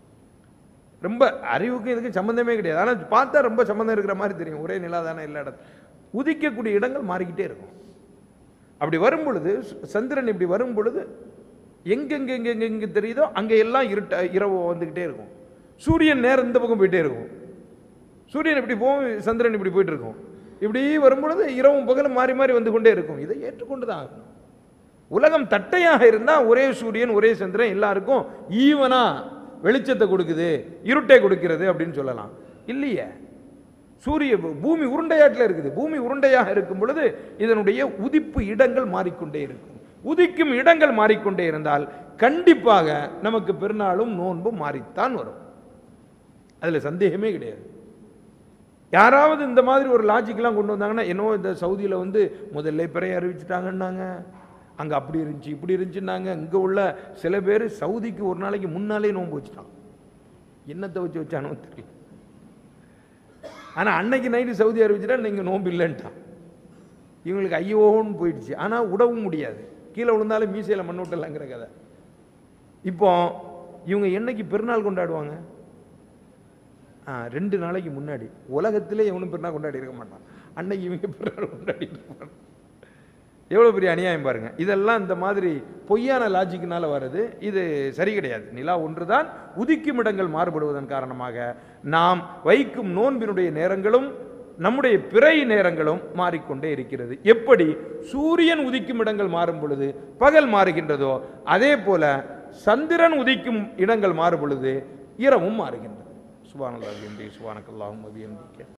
ரொம்ப அறிவுக்கும் இதுக்கு சம்மந்தமே கிடையாது ஆனால் பார்த்தா ரொம்ப சம்மந்தம் இருக்கிற மாதிரி தெரியும் ஒரே நிலா தானே எல்லா இடத்துல உதிக்கக்கூடிய இடங்கள் மாறிக்கிட்டே இருக்கும் அப்படி வரும் பொழுது சு- சந்திரன் இப்படி வரும் பொழுது எங்கெங்க எங்க எங்க தெரியுதோ அங்கே எல்லாம் இருட்ட இரவு வந்துக்கிட்டே இருக்கும் சூரியன் நேரம் இந்த பக்கம் போயிட்டே இருக்கும் சூரியன் இப்படி போகும் சந்திரன் இப்படி போயிட்டு இருக்கும் இப்படி வரும்பொழுது இரவும் பகலும் மாறி மாறி வந்து கொண்டே இருக்கும் இதை ஏற்றுக்கொண்டு தான் ஆகணும் உலகம் தட்டையாக இருந்தா ஒரே சூரியன் ஒரே சந்திரன் எல்லாருக்கும் ஈவனா வெளிச்சத்தை கொடுக்குது இருட்டை கொடுக்கிறது அப்படின்னு சொல்லலாம் இல்லையே சூரிய பூமி உருண்டையாட்டில் இருக்குது பூமி உருண்டையாக இருக்கும் பொழுது இதனுடைய உதிப்பு இடங்கள் மாறிக்கொண்டே இருக்கும் உதிக்கும் இடங்கள் மாறிக்கொண்டே இருந்தால் கண்டிப்பாக நமக்கு பெருநாளும் நோன்பும் மாறித்தான் வரும் அதுல சந்தேகமே கிடையாது யாராவது இந்த மாதிரி ஒரு லாஜிக்லாம் கொண்டு வந்தாங்கன்னா என்னவோ இந்த சவுதியில் வந்து முதல்ல பிறைய அறிவிச்சிட்டாங்கன்னாங்க அங்கே அப்படி இருந்துச்சு இப்படி இருந்துச்சுன்னாங்க இங்கே உள்ள சில பேர் சவுதிக்கு ஒரு நாளைக்கு முன்னாலே நோன்பு வச்சுட்டான் என்னத்தை வச்சு வச்சானோ தெரியல ஆனால் அன்னைக்கு நைட்டு சவுதி அறிவிச்சிட்டா நீங்கள் நோன்பு இல்லைன்ட்டான் இவங்களுக்கு ஐயோன்னு போயிடுச்சு ஆனால் விடவும் முடியாது கீழே விழுந்தாலும் மீசையில் மண் விட்டலாங்கிற கதை இப்போ இவங்க என்னைக்கு பெருநாள் கொண்டாடுவாங்க ஆ ரெண்டு நாளைக்கு முன்னாடி உலகத்திலே எவனும் பெருநாள் கொண்டாடி இருக்க மாட்டான் அன்னைக்கு இவங்க பெருநாள் கொண்டாடிட்டு இருப்பாங்க எவ்வளோ பெரிய அநியாயம் பாருங்க இதெல்லாம் இந்த மாதிரி பொய்யான லாஜிக்கினால வருது இது சரி கிடையாது நிலா ஒன்றுதான் உதிக்கும் இடங்கள் மாறுபடுவதன் காரணமாக நாம் வைக்கும் நோன்பினுடைய நேரங்களும் நம்முடைய பிறை நேரங்களும் மாறிக்கொண்டே இருக்கிறது எப்படி சூரியன் உதிக்கும் இடங்கள் மாறும் பொழுது பகல் மாறுகின்றதோ அதே போல சந்திரன் உதிக்கும் இடங்கள் மாறும் பொழுது இரவும் மாறுகின்றது சுபானல்லாஹ் சுபானக்கல்லாஹும் அபியந்திக்க